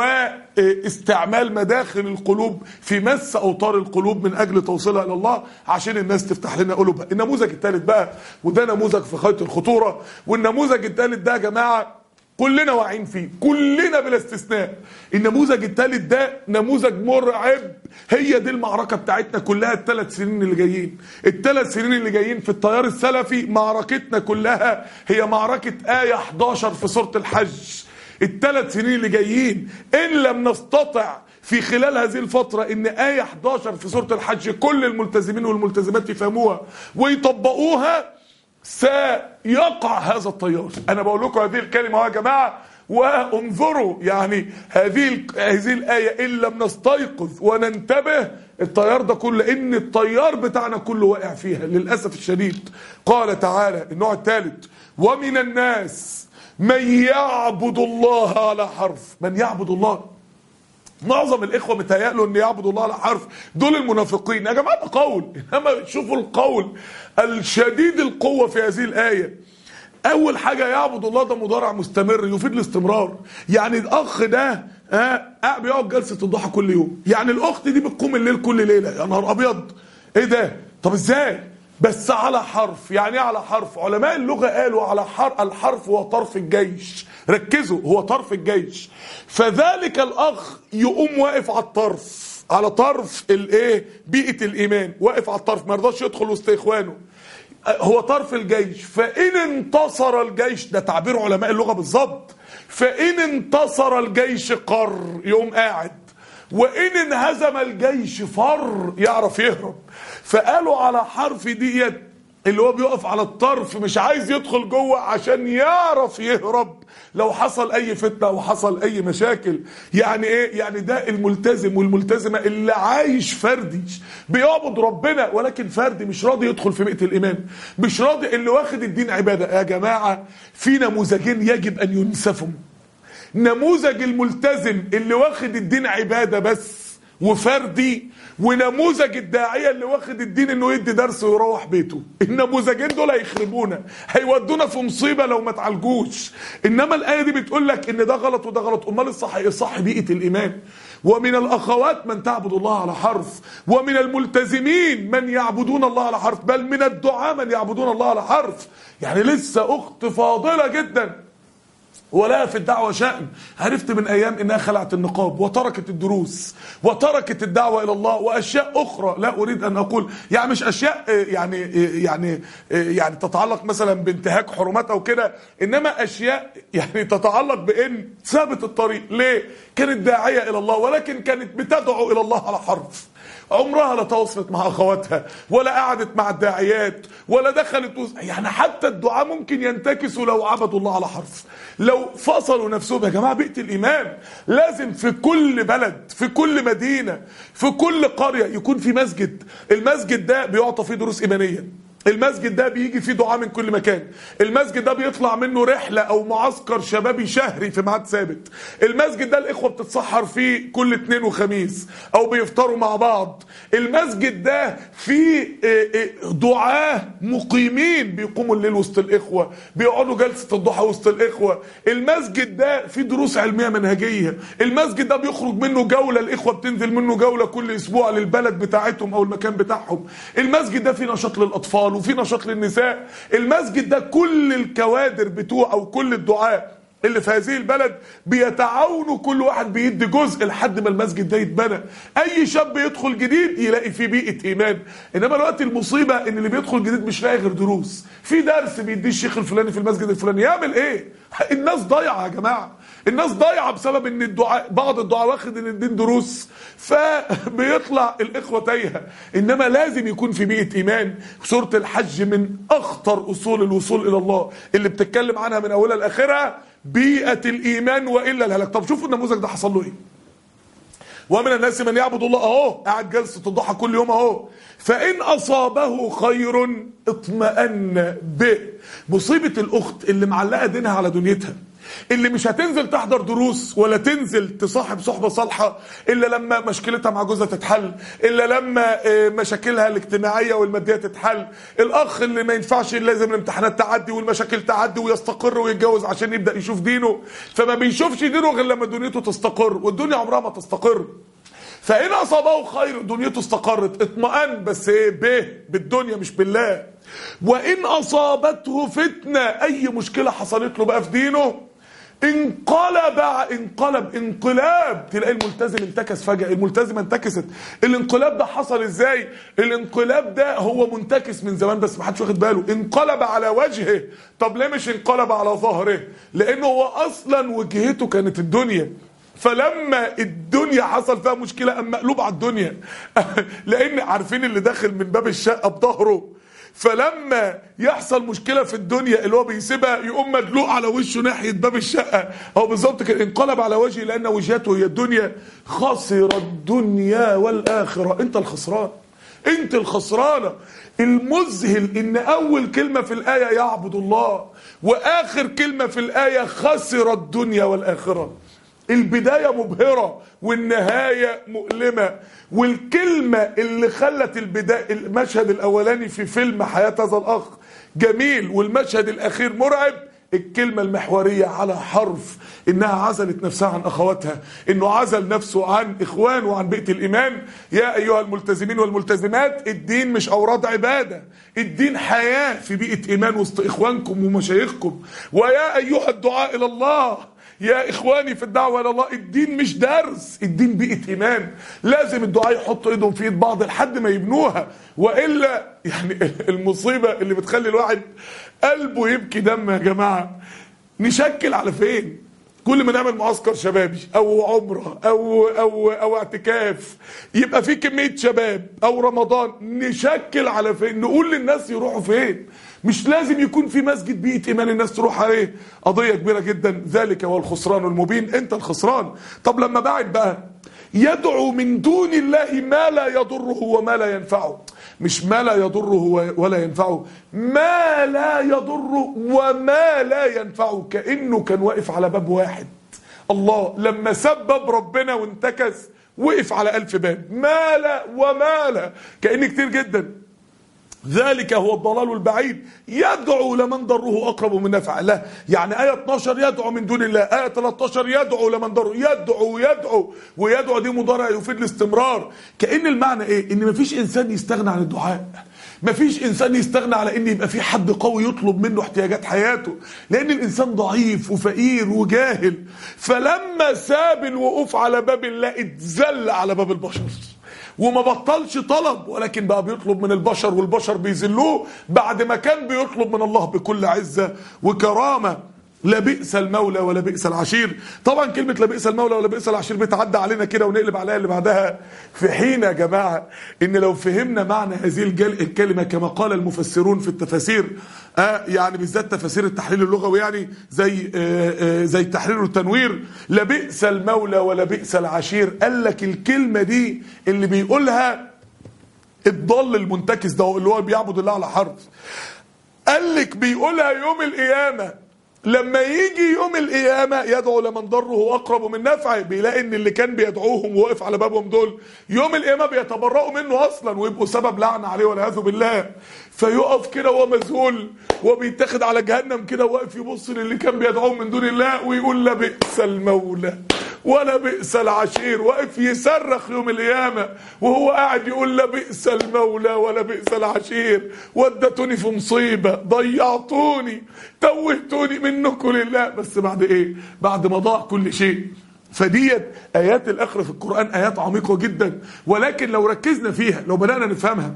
واستعمال مداخل القلوب في مس اوتار القلوب من اجل توصيلها الى الله عشان الناس تفتح لنا قلوبها النموذج الثالث بقى وده نموذج في غايه الخطوره والنموذج الثالث ده يا جماعه كلنا واعيين فيه كلنا بلا استثناء النموذج الثالث ده نموذج مرعب هي دي المعركه بتاعتنا كلها الثلاث سنين اللي جايين الثلاث سنين اللي جايين في التيار السلفي معركتنا كلها هي معركه ايه 11 في سوره الحج الثلاث سنين اللي جايين ان لم نستطع في خلال هذه الفترة ان آية 11 في سورة الحج كل الملتزمين والملتزمات يفهموها ويطبقوها سيقع هذا التيار انا بقول لكم هذه الكلمة أهو يا جماعة وانظروا يعني هذه ال- هذه الآية إن لم نستيقظ وننتبه التيار ده كله لأن التيار بتاعنا كله واقع فيها للأسف الشديد قال تعالى النوع الثالث ومن الناس من يعبد الله على حرف من يعبد الله معظم الاخوه متهيألوا ان يعبدوا الله على حرف دول المنافقين يا جماعه ده قول انما شوفوا القول الشديد القوه في هذه الايه اول حاجه يعبد الله ده مضارع مستمر يفيد الاستمرار يعني الاخ ده ها آه بيقعد جلسه الضحى كل يوم يعني الاخت دي بتقوم الليل كل ليله يا نهار ابيض ايه ده طب ازاي بس على حرف يعني ايه على حرف علماء اللغه قالوا على حرف الحرف هو طرف الجيش ركزوا هو طرف الجيش فذلك الاخ يقوم واقف على الطرف على طرف الايه بيئه الايمان واقف على الطرف ما رضاش يدخل وسط اخوانه هو طرف الجيش فان انتصر الجيش ده تعبير علماء اللغه بالظبط فان انتصر الجيش قر يقوم قاعد وان انهزم الجيش فر يعرف يهرب فقالوا على حرف ديت اللي هو بيقف على الطرف مش عايز يدخل جوه عشان يعرف يهرب لو حصل اي فتنه او حصل اي مشاكل يعني ايه يعني ده الملتزم والملتزمه اللي عايش فردي بيعبد ربنا ولكن فردي مش راضي يدخل في بيئه الايمان مش راضي اللي واخد الدين عباده يا جماعه في نموذجين يجب ان ينسفوا نموذج الملتزم اللي واخد الدين عباده بس وفردي ونموذج الداعيه اللي واخد الدين انه يدي درس ويروح بيته النموذجين دول هيخربونا هيودونا في مصيبه لو ما تعالجوش انما الايه دي بتقول لك ان ده غلط وده غلط امال الصح ايه الصح بيئه الايمان ومن الاخوات من تعبد الله على حرف ومن الملتزمين من يعبدون الله على حرف بل من الدعاء من يعبدون الله على حرف يعني لسه اخت فاضله جدا ولا في الدعوة شأن عرفت من أيام إنها خلعت النقاب وتركت الدروس وتركت الدعوة إلى الله وأشياء أخرى لا أريد أن أقول يعني مش أشياء آه، يعني آه، يعني آه، يعني تتعلق مثلا بانتهاك حرمات أو كده إنما أشياء يعني تتعلق بإن ثابت الطريق ليه؟ كانت داعية إلى الله ولكن كانت بتدعو إلى الله على حرف عمرها لا تواصلت مع اخواتها ولا قعدت مع الداعيات ولا دخلت وز... يعني حتى الدعاء ممكن ينتكسوا لو عبدوا الله على حرف لو فصلوا نفسهم يا جماعه بيئه الايمان لازم في كل بلد في كل مدينه في كل قريه يكون في مسجد المسجد ده بيعطى فيه دروس ايمانيه المسجد ده بيجي فيه دعاء من كل مكان المسجد ده بيطلع منه رحلة او معسكر شبابي شهري في ميعاد ثابت المسجد ده الاخوة بتتسحر فيه كل اثنين وخميس او بيفطروا مع بعض المسجد ده فيه آه، آه، دعاة مقيمين بيقوموا الليل وسط الاخوة بيقعدوا جلسة الضحى وسط الاخوة المسجد ده فيه دروس علمية منهجية المسجد ده بيخرج منه جولة الاخوة بتنزل منه جولة كل اسبوع للبلد بتاعتهم او المكان بتاعهم المسجد ده فيه نشاط للاطفال وفيه نشاط للنساء المسجد ده كل الكوادر بتوع او كل الدعاء اللي في هذه البلد بيتعاونوا كل واحد بيدي جزء لحد ما المسجد ده يتبنى اي شاب يدخل جديد يلاقي فيه بيئه ايمان انما الوقت المصيبه ان اللي بيدخل جديد مش لاقي غير دروس في درس بيديه الشيخ الفلاني في المسجد الفلاني يعمل ايه الناس ضايعه يا جماعه الناس ضايعه بسبب ان الدعاء بعض الدعاء واخد ان الدين دروس فبيطلع الاخوه تايهه انما لازم يكون في بيئه ايمان سوره الحج من اخطر اصول الوصول الى الله اللي بتتكلم عنها من اولها لاخرها بيئه الايمان والا الهلاك طب شوفوا النموذج ده حصل له ايه ومن الناس من يعبد الله اهو قاعد جلسه الضحى كل يوم اهو فان اصابه خير اطمأن به مصيبه الاخت اللي معلقه دينها على دنيتها اللي مش هتنزل تحضر دروس ولا تنزل تصاحب صحبه صالحه الا لما مشكلتها مع جوزها تتحل الا لما آه، مشاكلها الاجتماعيه والماديه تتحل الاخ اللي ما ينفعش لازم الامتحانات تعدي والمشاكل تعدي ويستقر ويتجوز عشان يبدا يشوف دينه فما بيشوفش دينه غير لما دنيته تستقر والدنيا عمرها ما تستقر فإن أصابه خير دنيته استقرت اطمأن بس إيه به بالدنيا مش بالله وإن أصابته فتنة أي مشكلة حصلت له بقى في دينه انقلب انقلب انقلاب تلاقي الملتزم انتكس فجأة الملتزمة انتكست الانقلاب ده حصل ازاي الانقلاب ده هو منتكس من زمان بس ما حدش واخد باله انقلب على وجهه طب ليه مش انقلب على ظهره لانه هو اصلا وجهته كانت الدنيا فلما الدنيا حصل فيها مشكله قام مقلوب على الدنيا لان عارفين اللي داخل من باب الشقه بظهره فلما يحصل مشكله في الدنيا اللي هو بيسيبها يقوم مدلوق على وشه ناحيه باب الشقه هو بالظبط كده انقلب على وجهه لان وجهته هي الدنيا خسر الدنيا والاخره انت الخسران انت الخسرانه المذهل ان اول كلمه في الايه يعبد الله واخر كلمه في الايه خسر الدنيا والاخره البداية مبهرة والنهاية مؤلمة والكلمة اللي خلت البداية المشهد الأولاني في فيلم حياة هذا الأخ جميل والمشهد الأخير مرعب الكلمة المحورية على حرف إنها عزلت نفسها عن أخواتها إنه عزل نفسه عن إخوانه وعن بيئة الإيمان يا أيها الملتزمين والملتزمات الدين مش أوراد عبادة الدين حياة في بيئة إيمان وسط إخوانكم ومشايخكم ويا أيها الدعاء إلى الله يا اخواني في الدعوه الى الله الدين مش درس الدين بيئه ايمان لازم الدعاء يحطوا ايدهم في ايد بعض لحد ما يبنوها والا يعني المصيبه اللي بتخلي الواحد قلبه يبكي دم يا جماعه نشكل على فين كل ما نعمل معسكر شبابي او عمره او او او اعتكاف يبقى في كميه شباب او رمضان نشكل على فين نقول للناس يروحوا فين مش لازم يكون في مسجد بيئه ايمان الناس تروح عليه قضيه كبيره جدا ذلك هو الخسران المبين انت الخسران طب لما بعد بقى يدعو من دون الله ما لا يضره وما لا ينفعه مش ما لا يضره ولا ينفعه ما لا يضره وما لا ينفعه كأنه كان واقف على باب واحد الله لما سبب ربنا وانتكس وقف على ألف باب ما لا وما لا كأن كتير جدا ذلك هو الضلال البعيد يدعو لمن ضره اقرب من نفعه لا يعني ايه 12 يدعو من دون الله ايه 13 يدعو لمن ضره يدعو يدعو ويدعو دي مضارع يفيد الاستمرار كان المعنى ايه ان مفيش انسان يستغنى عن الدعاء مفيش انسان يستغنى على ان يبقى في حد قوي يطلب منه احتياجات حياته لان الانسان ضعيف وفقير وجاهل فلما ساب الوقوف على باب الله اتذل على باب البشر وما بطلش طلب ولكن بقى بيطلب من البشر والبشر بيذلوه بعد ما كان بيطلب من الله بكل عزة وكرامة لا بئس المولى ولا بئس العشير طبعا كلمة لا بئس المولى ولا بئس العشير بتعدى علينا كده ونقلب عليها اللي بعدها في حين يا جماعة ان لو فهمنا معنى هذه الجل الكلمة كما قال المفسرون في التفاسير آه يعني بالذات تفاسير التحليل اللغوي يعني زي آه آه زي التحرير والتنوير لا بئس المولى ولا بئس العشير قال لك الكلمة دي اللي بيقولها الضال المنتكس ده اللي هو بيعبد الله على حرف قال لك بيقولها يوم القيامة لما يجي يوم القيامة يدعو لمن ضره أقرب من نفعه بيلاقي إن اللي كان بيدعوهم وواقف على بابهم دول يوم القيامة بيتبرؤوا منه أصلا ويبقوا سبب لعنة عليه والعياذ بالله فيقف كده وهو مذهول وبيتاخد على جهنم كده واقف يبص للي كان بيدعوه من دون الله ويقول لا بئس المولى ولا بئس العشير واقف يصرخ يوم القيامة وهو قاعد يقول لا بئس المولى ولا بئس العشير ودتوني في مصيبة ضيعتوني توهتوني منكم لله بس بعد ايه بعد ما ضاع كل شيء فديت ايات الاخره في القران ايات عميقه جدا ولكن لو ركزنا فيها لو بدانا نفهمها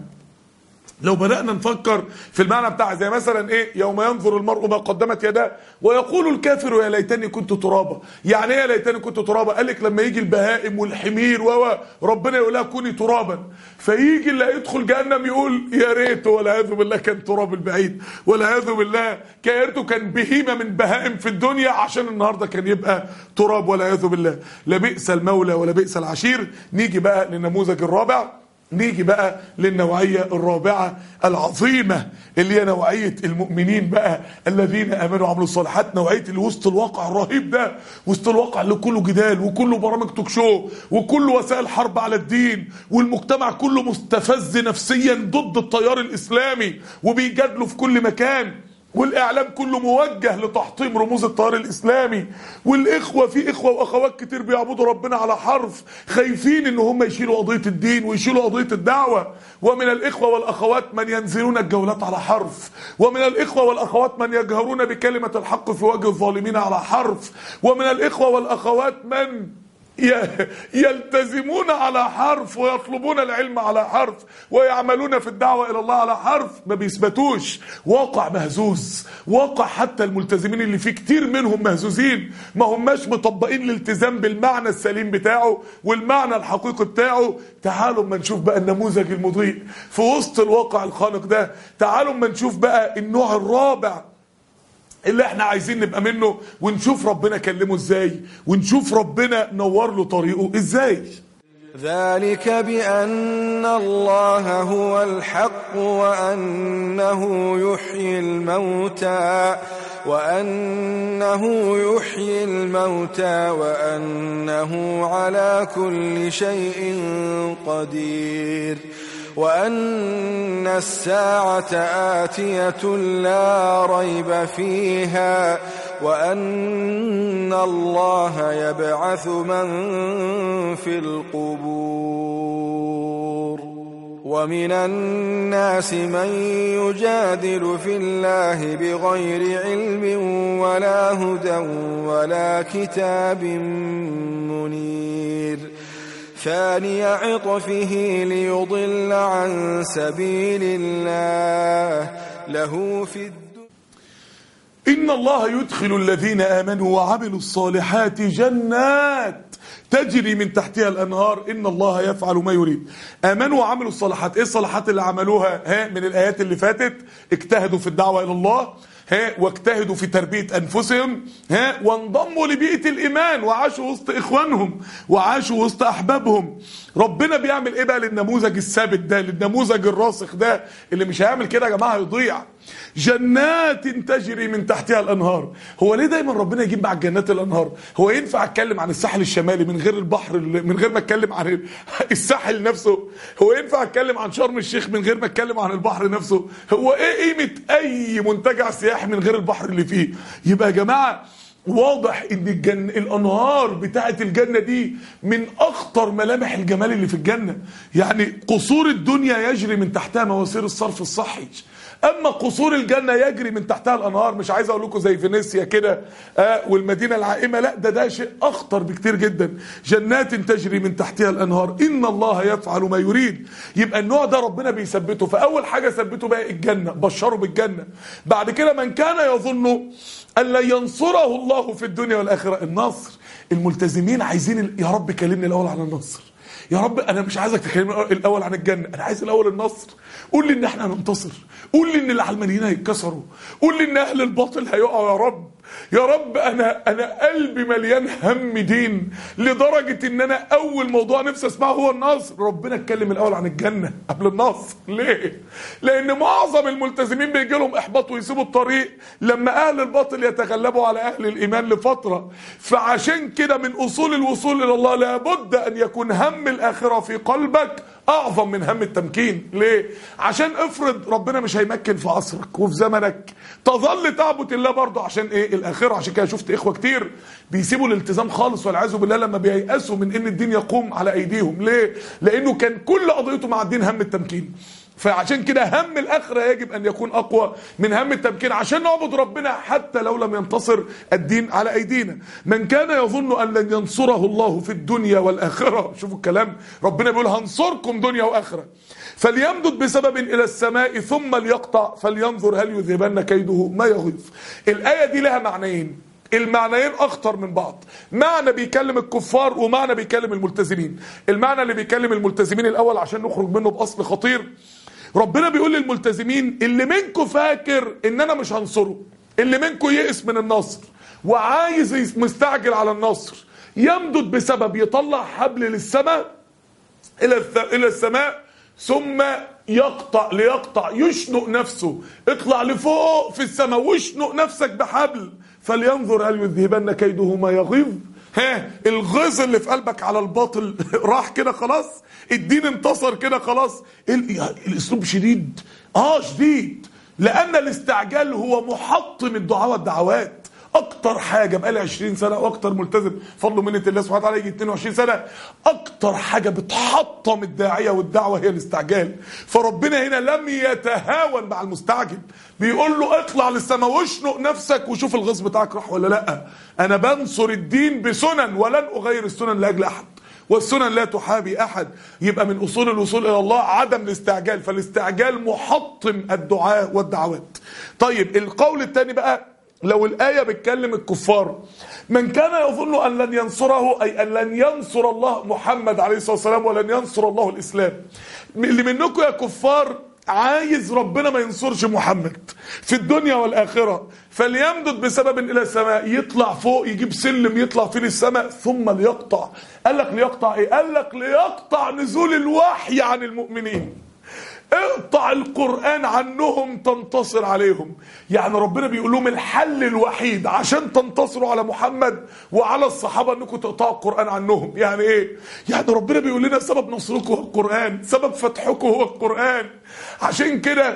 لو بدأنا نفكر في المعنى بتاعها زي مثلا ايه يوم ينظر المرء ما قدمت يداه ويقول الكافر يا ليتني كنت ترابا يعني ايه يا ليتني كنت ترابا قال لك لما يجي البهائم والحمير و ربنا يقول لها كوني ترابا فيجي اللي يدخل جهنم يقول يا ريت والعياذ بالله كان تراب البعيد والعياذ بالله كان كان بهيمه من بهائم في الدنيا عشان النهارده كان يبقى تراب والعياذ بالله لا بئس المولى ولا بئس العشير نيجي بقى للنموذج الرابع نيجي بقى للنوعية الرابعة العظيمة اللي هي نوعية المؤمنين بقى الذين امنوا وعملوا الصالحات نوعية اللي وسط الواقع الرهيب ده وسط الواقع اللي كله جدال وكله برامج توك شو وكله وسائل حرب على الدين والمجتمع كله مستفز نفسيا ضد التيار الاسلامي وبيجادلوا في كل مكان والاعلام كله موجه لتحطيم رموز التيار الاسلامي والاخوه في اخوه واخوات كتير بيعبدوا ربنا على حرف خايفين ان هم يشيلوا قضيه الدين ويشيلوا قضيه الدعوه ومن الاخوه والاخوات من ينزلون الجولات على حرف ومن الاخوه والاخوات من يجهرون بكلمه الحق في وجه الظالمين على حرف ومن الاخوه والاخوات من يلتزمون على حرف ويطلبون العلم على حرف ويعملون في الدعوة إلى الله على حرف ما بيثبتوش واقع مهزوز واقع حتى الملتزمين اللي فيه كتير منهم مهزوزين ما هماش مطبقين الالتزام بالمعنى السليم بتاعه والمعنى الحقيقي بتاعه تعالوا ما نشوف بقى النموذج المضيء في وسط الواقع الخانق ده تعالوا ما نشوف بقى النوع الرابع اللي احنا عايزين نبقى منه ونشوف ربنا كلمه ازاي ونشوف ربنا نور له طريقه ازاي ذلك بأن الله هو الحق وأنه يحيي الموتى وأنه يحيي الموتى وأنه على كل شيء قدير وأن الساعة آتية لا ريب فيها وأن الله يبعث من في القبور ومن الناس من يجادل في الله بغير علم ولا هدى ولا كتاب منير ثاني عطفه ليضل عن سبيل الله له في الدنيا إن الله يدخل الذين آمنوا وعملوا الصالحات جنات تجري من تحتها الأنهار إن الله يفعل ما يريد آمنوا وعملوا الصالحات إيه الصالحات اللي عملوها ها من الآيات اللي فاتت اجتهدوا في الدعوة إلى الله ها واجتهدوا في تربية أنفسهم ها وانضموا لبيئة الإيمان وعاشوا وسط إخوانهم وعاشوا وسط أحبابهم ربنا بيعمل إيه بقى للنموذج الثابت ده للنموذج الراسخ ده اللي مش هيعمل كده يا جماعة هيضيع جنات تجري من تحتها الانهار هو ليه دايما ربنا يجيب مع الجنات الانهار هو ينفع اتكلم عن الساحل الشمالي من غير البحر من غير ما اتكلم عن الساحل نفسه هو ينفع اتكلم عن شرم الشيخ من غير ما اتكلم عن البحر نفسه هو ايه قيمه اي منتجع سياحي من غير البحر اللي فيه يبقى يا جماعه واضح ان الجن الانهار بتاعه الجنه دي من اخطر ملامح الجمال اللي في الجنه يعني قصور الدنيا يجري من تحتها مواسير الصرف الصحي اما قصور الجنه يجري من تحتها الانهار مش عايز اقول لكم زي فينيسيا كده آه والمدينه العائمه لا ده ده شيء اخطر بكتير جدا جنات تجري من تحتها الانهار ان الله يفعل ما يريد يبقى النوع ده ربنا بيثبته فاول حاجه ثبته بقى الجنه بشره بالجنه بعد كده من كان يظن ان لن ينصره الله في الدنيا والاخره النصر الملتزمين عايزين يا رب كلمني الاول عن النصر يا رب انا مش عايزك تكلمني الاول عن الجنه انا عايز الاول النصر قول لي ان احنا هننتصر قول لي ان العلمانيين هيتكسروا قول لي ان اهل الباطل هيقعوا يا رب يا رب انا انا قلبي مليان هم دين لدرجه ان انا اول موضوع نفسي اسمعه هو النصر ربنا اتكلم الاول عن الجنه قبل النصر ليه لان معظم الملتزمين بيجي لهم احباط ويسيبوا الطريق لما اهل الباطل يتغلبوا على اهل الايمان لفتره فعشان كده من اصول الوصول الى الله لابد ان يكون هم الاخره في قلبك اعظم من هم التمكين ليه عشان افرض ربنا مش هيمكن في عصرك وفي زمنك تظل تعبد الله برضه عشان ايه الاخره عشان كده شفت اخوه كتير بيسيبوا الالتزام خالص والعياذ بالله لما بييأسوا من ان الدين يقوم على ايديهم ليه لانه كان كل قضيته مع الدين هم التمكين فعشان كده هم الاخره يجب ان يكون اقوى من هم التمكين عشان نعبد ربنا حتى لو لم ينتصر الدين على ايدينا من كان يظن ان لن ينصره الله في الدنيا والاخره شوفوا الكلام ربنا بيقول هنصركم دنيا واخره فليمدد بسبب الى السماء ثم ليقطع فلينظر هل يذهبن كيده ما يغيظ الايه دي لها معنيين المعنيين اخطر من بعض معنى بيكلم الكفار ومعنى بيكلم الملتزمين المعنى اللي بيكلم الملتزمين الاول عشان نخرج منه باصل خطير ربنا بيقول للملتزمين اللي منكم فاكر ان انا مش هنصره اللي منكم يئس من النصر وعايز مستعجل على النصر يمدد بسبب يطلع حبل للسماء الى الى السماء ثم يقطع ليقطع يشنق نفسه اطلع لفوق في السماء واشنق نفسك بحبل فلينظر هل يذهبن كيده ما يغيظ ها الغيظ اللي في قلبك على الباطل راح كده خلاص الدين انتصر كده خلاص الاسلوب شديد اه شديد لان الاستعجال هو محطم الدعاء والدعوات اكتر حاجه بقالي 20 سنه واكتر ملتزم فضل منه الله سبحانه وتعالى يجي 22 سنه اكتر حاجه بتحطم الداعيه والدعوه هي الاستعجال فربنا هنا لم يتهاون مع المستعجل بيقول له اطلع للسماء واشنق نفسك وشوف الغيظ بتاعك راح ولا لا انا بنصر الدين بسنن ولن اغير السنن لاجل احد والسنن لا تحابي احد يبقى من اصول الوصول الى الله عدم الاستعجال فالاستعجال محطم الدعاء والدعوات طيب القول الثاني بقى لو الآية بتكلم الكفار من كان يظن أن لن ينصره أي أن لن ينصر الله محمد عليه الصلاة والسلام ولن ينصر الله الإسلام اللي منكم يا كفار عايز ربنا ما ينصرش محمد في الدنيا والآخرة فليمدد بسبب إلى السماء يطلع فوق يجيب سلم يطلع فيه للسماء ثم ليقطع قال لك ليقطع إيه قال لك ليقطع نزول الوحي عن المؤمنين اقطع القرآن عنهم تنتصر عليهم يعني ربنا بيقول لهم الحل الوحيد عشان تنتصروا على محمد وعلى الصحابة انكم تقطعوا القرآن عنهم يعني ايه يعني ربنا بيقول لنا سبب نصركم هو القرآن سبب فتحكم هو القرآن عشان كده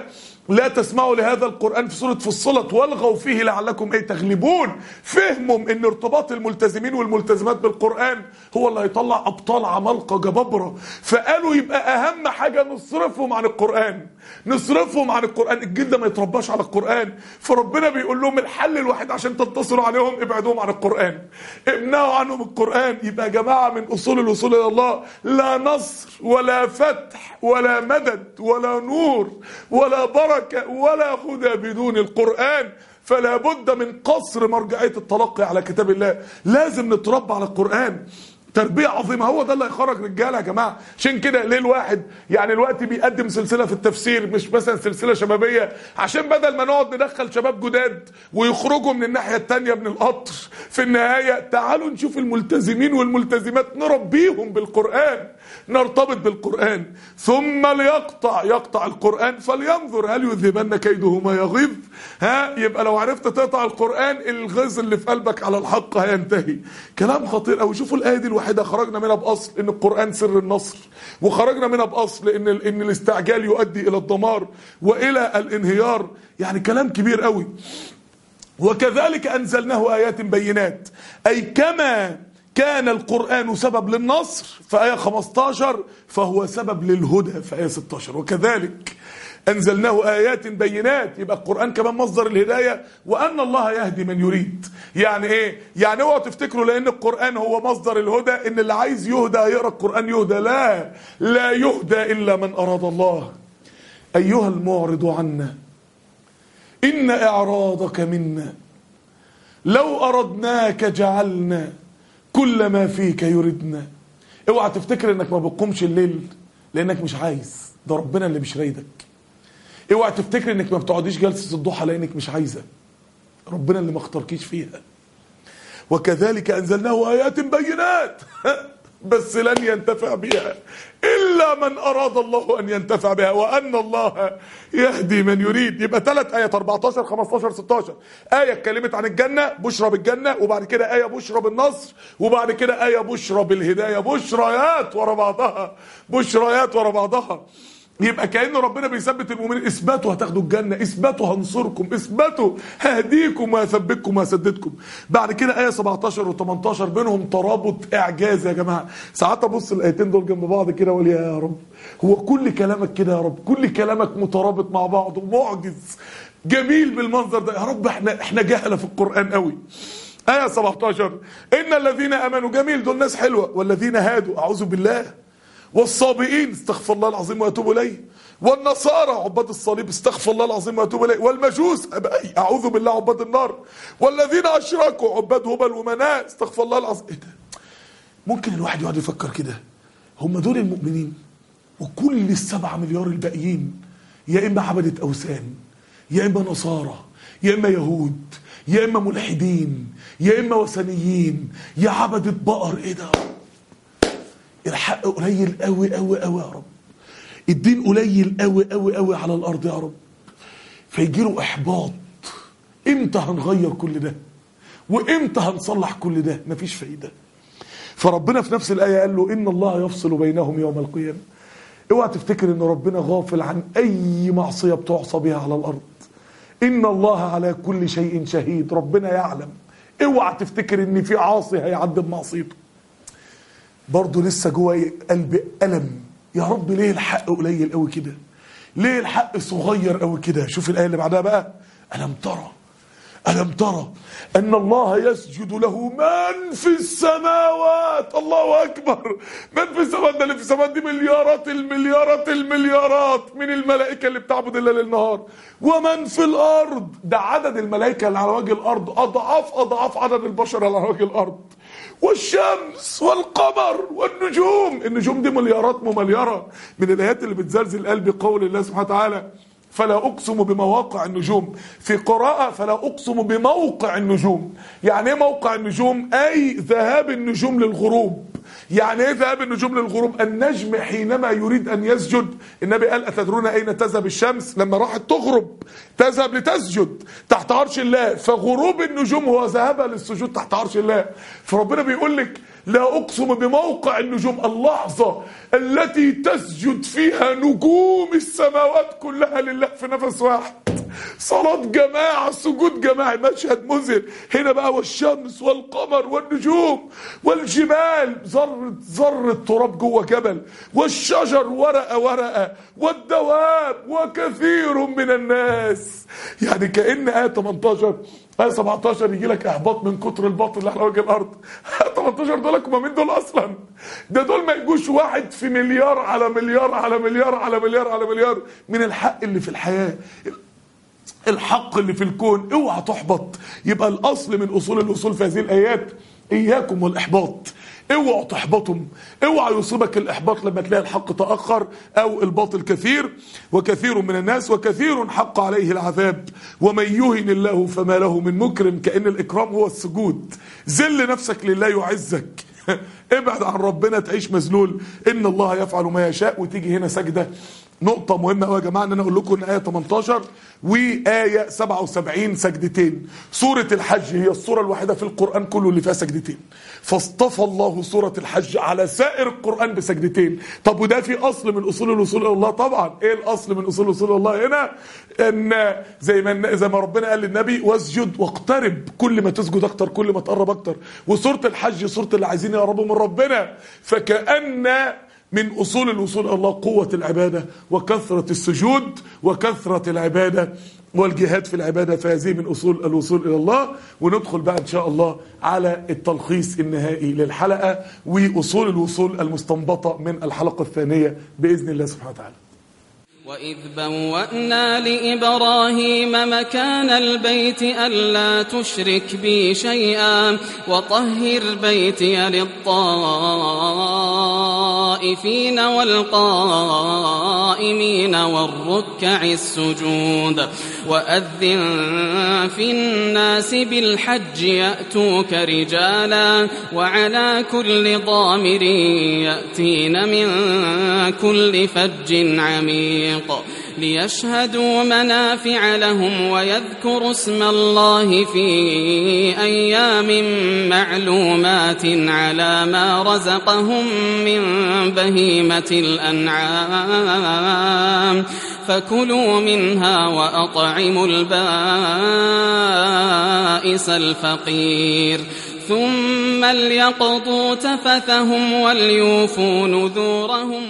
لا تسمعوا لهذا القرآن في سورة فصلت والغوا فيه لعلكم ايه تغلبون فهموا ان ارتباط الملتزمين والملتزمات بالقرآن هو اللي هيطلع ابطال عمالقة جبابرة فقالوا يبقى اهم حاجة نصرفهم عن القرآن نصرفهم عن القرآن الجيل ده ما يترباش على القرآن فربنا بيقول لهم الحل الوحيد عشان تنتصروا عليهم ابعدوهم عن القرآن امنعوا عنهم القرآن يبقى يا جماعة من اصول الوصول الى الله لا نصر ولا فتح ولا مدد ولا نور ولا بركة ولا هدى بدون القرآن فلا بد من قصر مرجعية التلقي على كتاب الله لازم نتربى على القرآن تربية عظيمة هو ده اللي هيخرج رجاله يا جماعة عشان كده ليه الواحد يعني الوقت بيقدم سلسلة في التفسير مش مثلا سلسلة شبابية عشان بدل ما نقعد ندخل شباب جداد ويخرجوا من الناحية التانية من القطر في النهاية تعالوا نشوف الملتزمين والملتزمات نربيهم بالقرآن نرتبط بالقرآن ثم ليقطع يقطع القرآن فلينظر هل يذهبن كيده ما يغيظ ها يبقى لو عرفت تقطع القرآن الغيظ اللي في قلبك على الحق هينتهي كلام خطير قوي شوفوا الآية دي الوحيدة خرجنا منها بأصل إن القرآن سر النصر وخرجنا منها بأصل إن إن الاستعجال يؤدي إلى الدمار وإلى الانهيار يعني كلام كبير قوي وكذلك أنزلناه آيات بينات أي كما كان القرآن سبب للنصر في آية 15 فهو سبب للهدى في آية 16 وكذلك أنزلناه آيات بينات يبقى القرآن كمان مصدر الهداية وأن الله يهدي من يريد يعني إيه؟ يعني اوعوا تفتكروا لأن القرآن هو مصدر الهدى إن اللي عايز يهدى يقرأ القرآن يهدى لا لا يهدى إلا من أراد الله أيها المعرض عنا إن إعراضك منا لو أردناك جعلنا كل ما فيك يردنا اوعى تفتكر انك ما بتقومش الليل لانك مش عايز ده ربنا اللي مش رايدك اوعى تفتكر انك ما بتقعديش جلسه الضحى لانك مش عايزه ربنا اللي ما اختاركيش فيها وكذلك انزلناه ايات بينات بس لن ينتفع بها الا من اراد الله ان ينتفع بها وان الله يهدي من يريد يبقى ثلاث ايات 14 15 16 ايه اتكلمت عن الجنه بشرى بالجنه وبعد كده ايه بشرى بالنصر وبعد كده ايه بشرى بالهدايه بشريات ورا بعضها بشريات ورا بعضها يبقى كأن ربنا بيثبت المؤمنين اثبتوا هتاخدوا الجنة اثبتوا هنصركم اثبتوا ههديكم وهثبتكم وهسددكم بعد كده آية 17 و18 بينهم ترابط اعجاز يا جماعة ساعات ابص الايتين دول جنب بعض كده واقول يا رب هو كل كلامك كده يا رب كل كلامك مترابط مع بعض ومعجز جميل بالمنظر ده يا رب احنا احنا جهلة في القرآن قوي آية 17 إن الذين آمنوا جميل دول ناس حلوة والذين هادوا أعوذ بالله والصابئين استغفر الله العظيم واتوب اليه والنصارى عباد الصليب استغفر الله العظيم واتوب اليه والمجوس اعوذ بالله عباد النار والذين اشركوا عباد هبل ومناة استغفر الله العظيم ايه ده ممكن الواحد يقعد يفكر كده هم دول المؤمنين وكل السبعة مليار الباقيين يا اما عبدة اوثان يا اما نصارى يا اما يهود يا اما ملحدين يا اما وثنيين يا عبدة بقر ايه ده الحق قليل قوي قوي قوي يا رب الدين قليل قوي قوي قوي على الارض يا رب فيجي له احباط امتى هنغير كل ده وامتى هنصلح كل ده مفيش فايده فربنا في نفس الايه قال له ان الله يفصل بينهم يوم القيامه اوعى تفتكر ان ربنا غافل عن اي معصيه بتعصى بها على الارض ان الله على كل شيء شهيد ربنا يعلم اوعى تفتكر ان في عاصي هيعدي بمعصيته برضه لسه جوه قلبي ألم يا رب ليه الحق قليل قوي كده ليه الحق صغير قوي كده شوف الآية اللي بعدها بقى ألم ترى ألم ترى أن الله يسجد له من في السماوات الله أكبر من في السماوات ده اللي في السماوات دي مليارات المليارات المليارات من الملائكة اللي بتعبد الليل النهار ومن في الأرض ده عدد الملائكة اللي على وجه الأرض أضعاف أضعاف عدد البشر اللي على وجه الأرض والشمس والقمر والنجوم النجوم دي مليارات ممليرة من الآيات اللي بتزلزل قلبي قول الله سبحانه وتعالى فلا أقسم بمواقع النجوم في قراءة فلا أقسم بموقع النجوم يعني ايه موقع النجوم أي ذهاب النجوم للغروب يعني ايه ذهاب النجوم للغروب النجم حينما يريد أن يسجد النبي قال أتدرون أين تذهب الشمس لما راحت تغرب تذهب لتسجد تحت عرش الله فغروب النجوم هو ذهابها للسجود تحت عرش الله فربنا بيقول لك لا أقسم بموقع النجوم اللحظة التي تسجد فيها نجوم السماوات كلها لله في نفس واحد صلاة جماعة سجود جماعي مشهد مذهل هنا بقى والشمس والقمر والنجوم والجبال ذرة ذرة تراب جوه جبل والشجر ورقة ورقة والدواب وكثير من الناس يعني كأن آية 18 آية 17 يجي لك إحباط من كتر الباطل اللي على وجه الأرض آية 18 دول هم مين دول أصلا ده دول ما يجوش واحد في مليار على مليار على مليار على مليار على مليار من الحق اللي في الحياة الحق اللي في الكون اوعى تحبط يبقى الاصل من اصول الاصول في هذه الايات اياكم والاحباط اوعوا تحبطوا اوعى يصيبك الاحباط لما تلاقي الحق تاخر او الباطل كثير وكثير من الناس وكثير حق عليه العذاب ومن يهن الله فما له من مكرم كان الاكرام هو السجود ذل نفسك لله يعزك ابعد عن ربنا تعيش مذلول ان الله يفعل ما يشاء وتيجي هنا سجده نقطة مهمة قوي يا جماعة ان انا اقول لكم ان آية 18 وآية 77 سجدتين سورة الحج هي السورة الوحيدة في القرآن كله اللي فيها سجدتين فاصطفى الله سورة الحج على سائر القرآن بسجدتين طب وده في اصل من اصول الوصول الى الله طبعا ايه الاصل من اصول الوصول الى الله هنا ان زي ما زي ما ربنا قال للنبي واسجد واقترب كل ما تسجد اكتر كل ما تقرب اكتر وسورة الحج سورة اللي عايزين يقربوا من ربنا فكأن من أصول الوصول إلى الله قوة العبادة وكثرة السجود وكثرة العبادة والجهاد في العبادة فهذه من أصول الوصول إلى الله وندخل بقى إن شاء الله على التلخيص النهائي للحلقة وأصول الوصول المستنبطة من الحلقة الثانية بإذن الله سبحانه وتعالى وإذ بوأنا لإبراهيم مكان البيت ألا تشرك بي شيئا وطهر بيتي للطائفين والقائمين والركع السجود وأذن في الناس بالحج يأتوك رجالا وعلى كل ضامر يأتين من كل فج عميق ليشهدوا منافع لهم ويذكروا اسم الله في أيام معلومات على ما رزقهم من بهيمة الأنعام فكلوا منها وأطعموا البائس الفقير ثم ليقضوا تفثهم وليوفوا نذورهم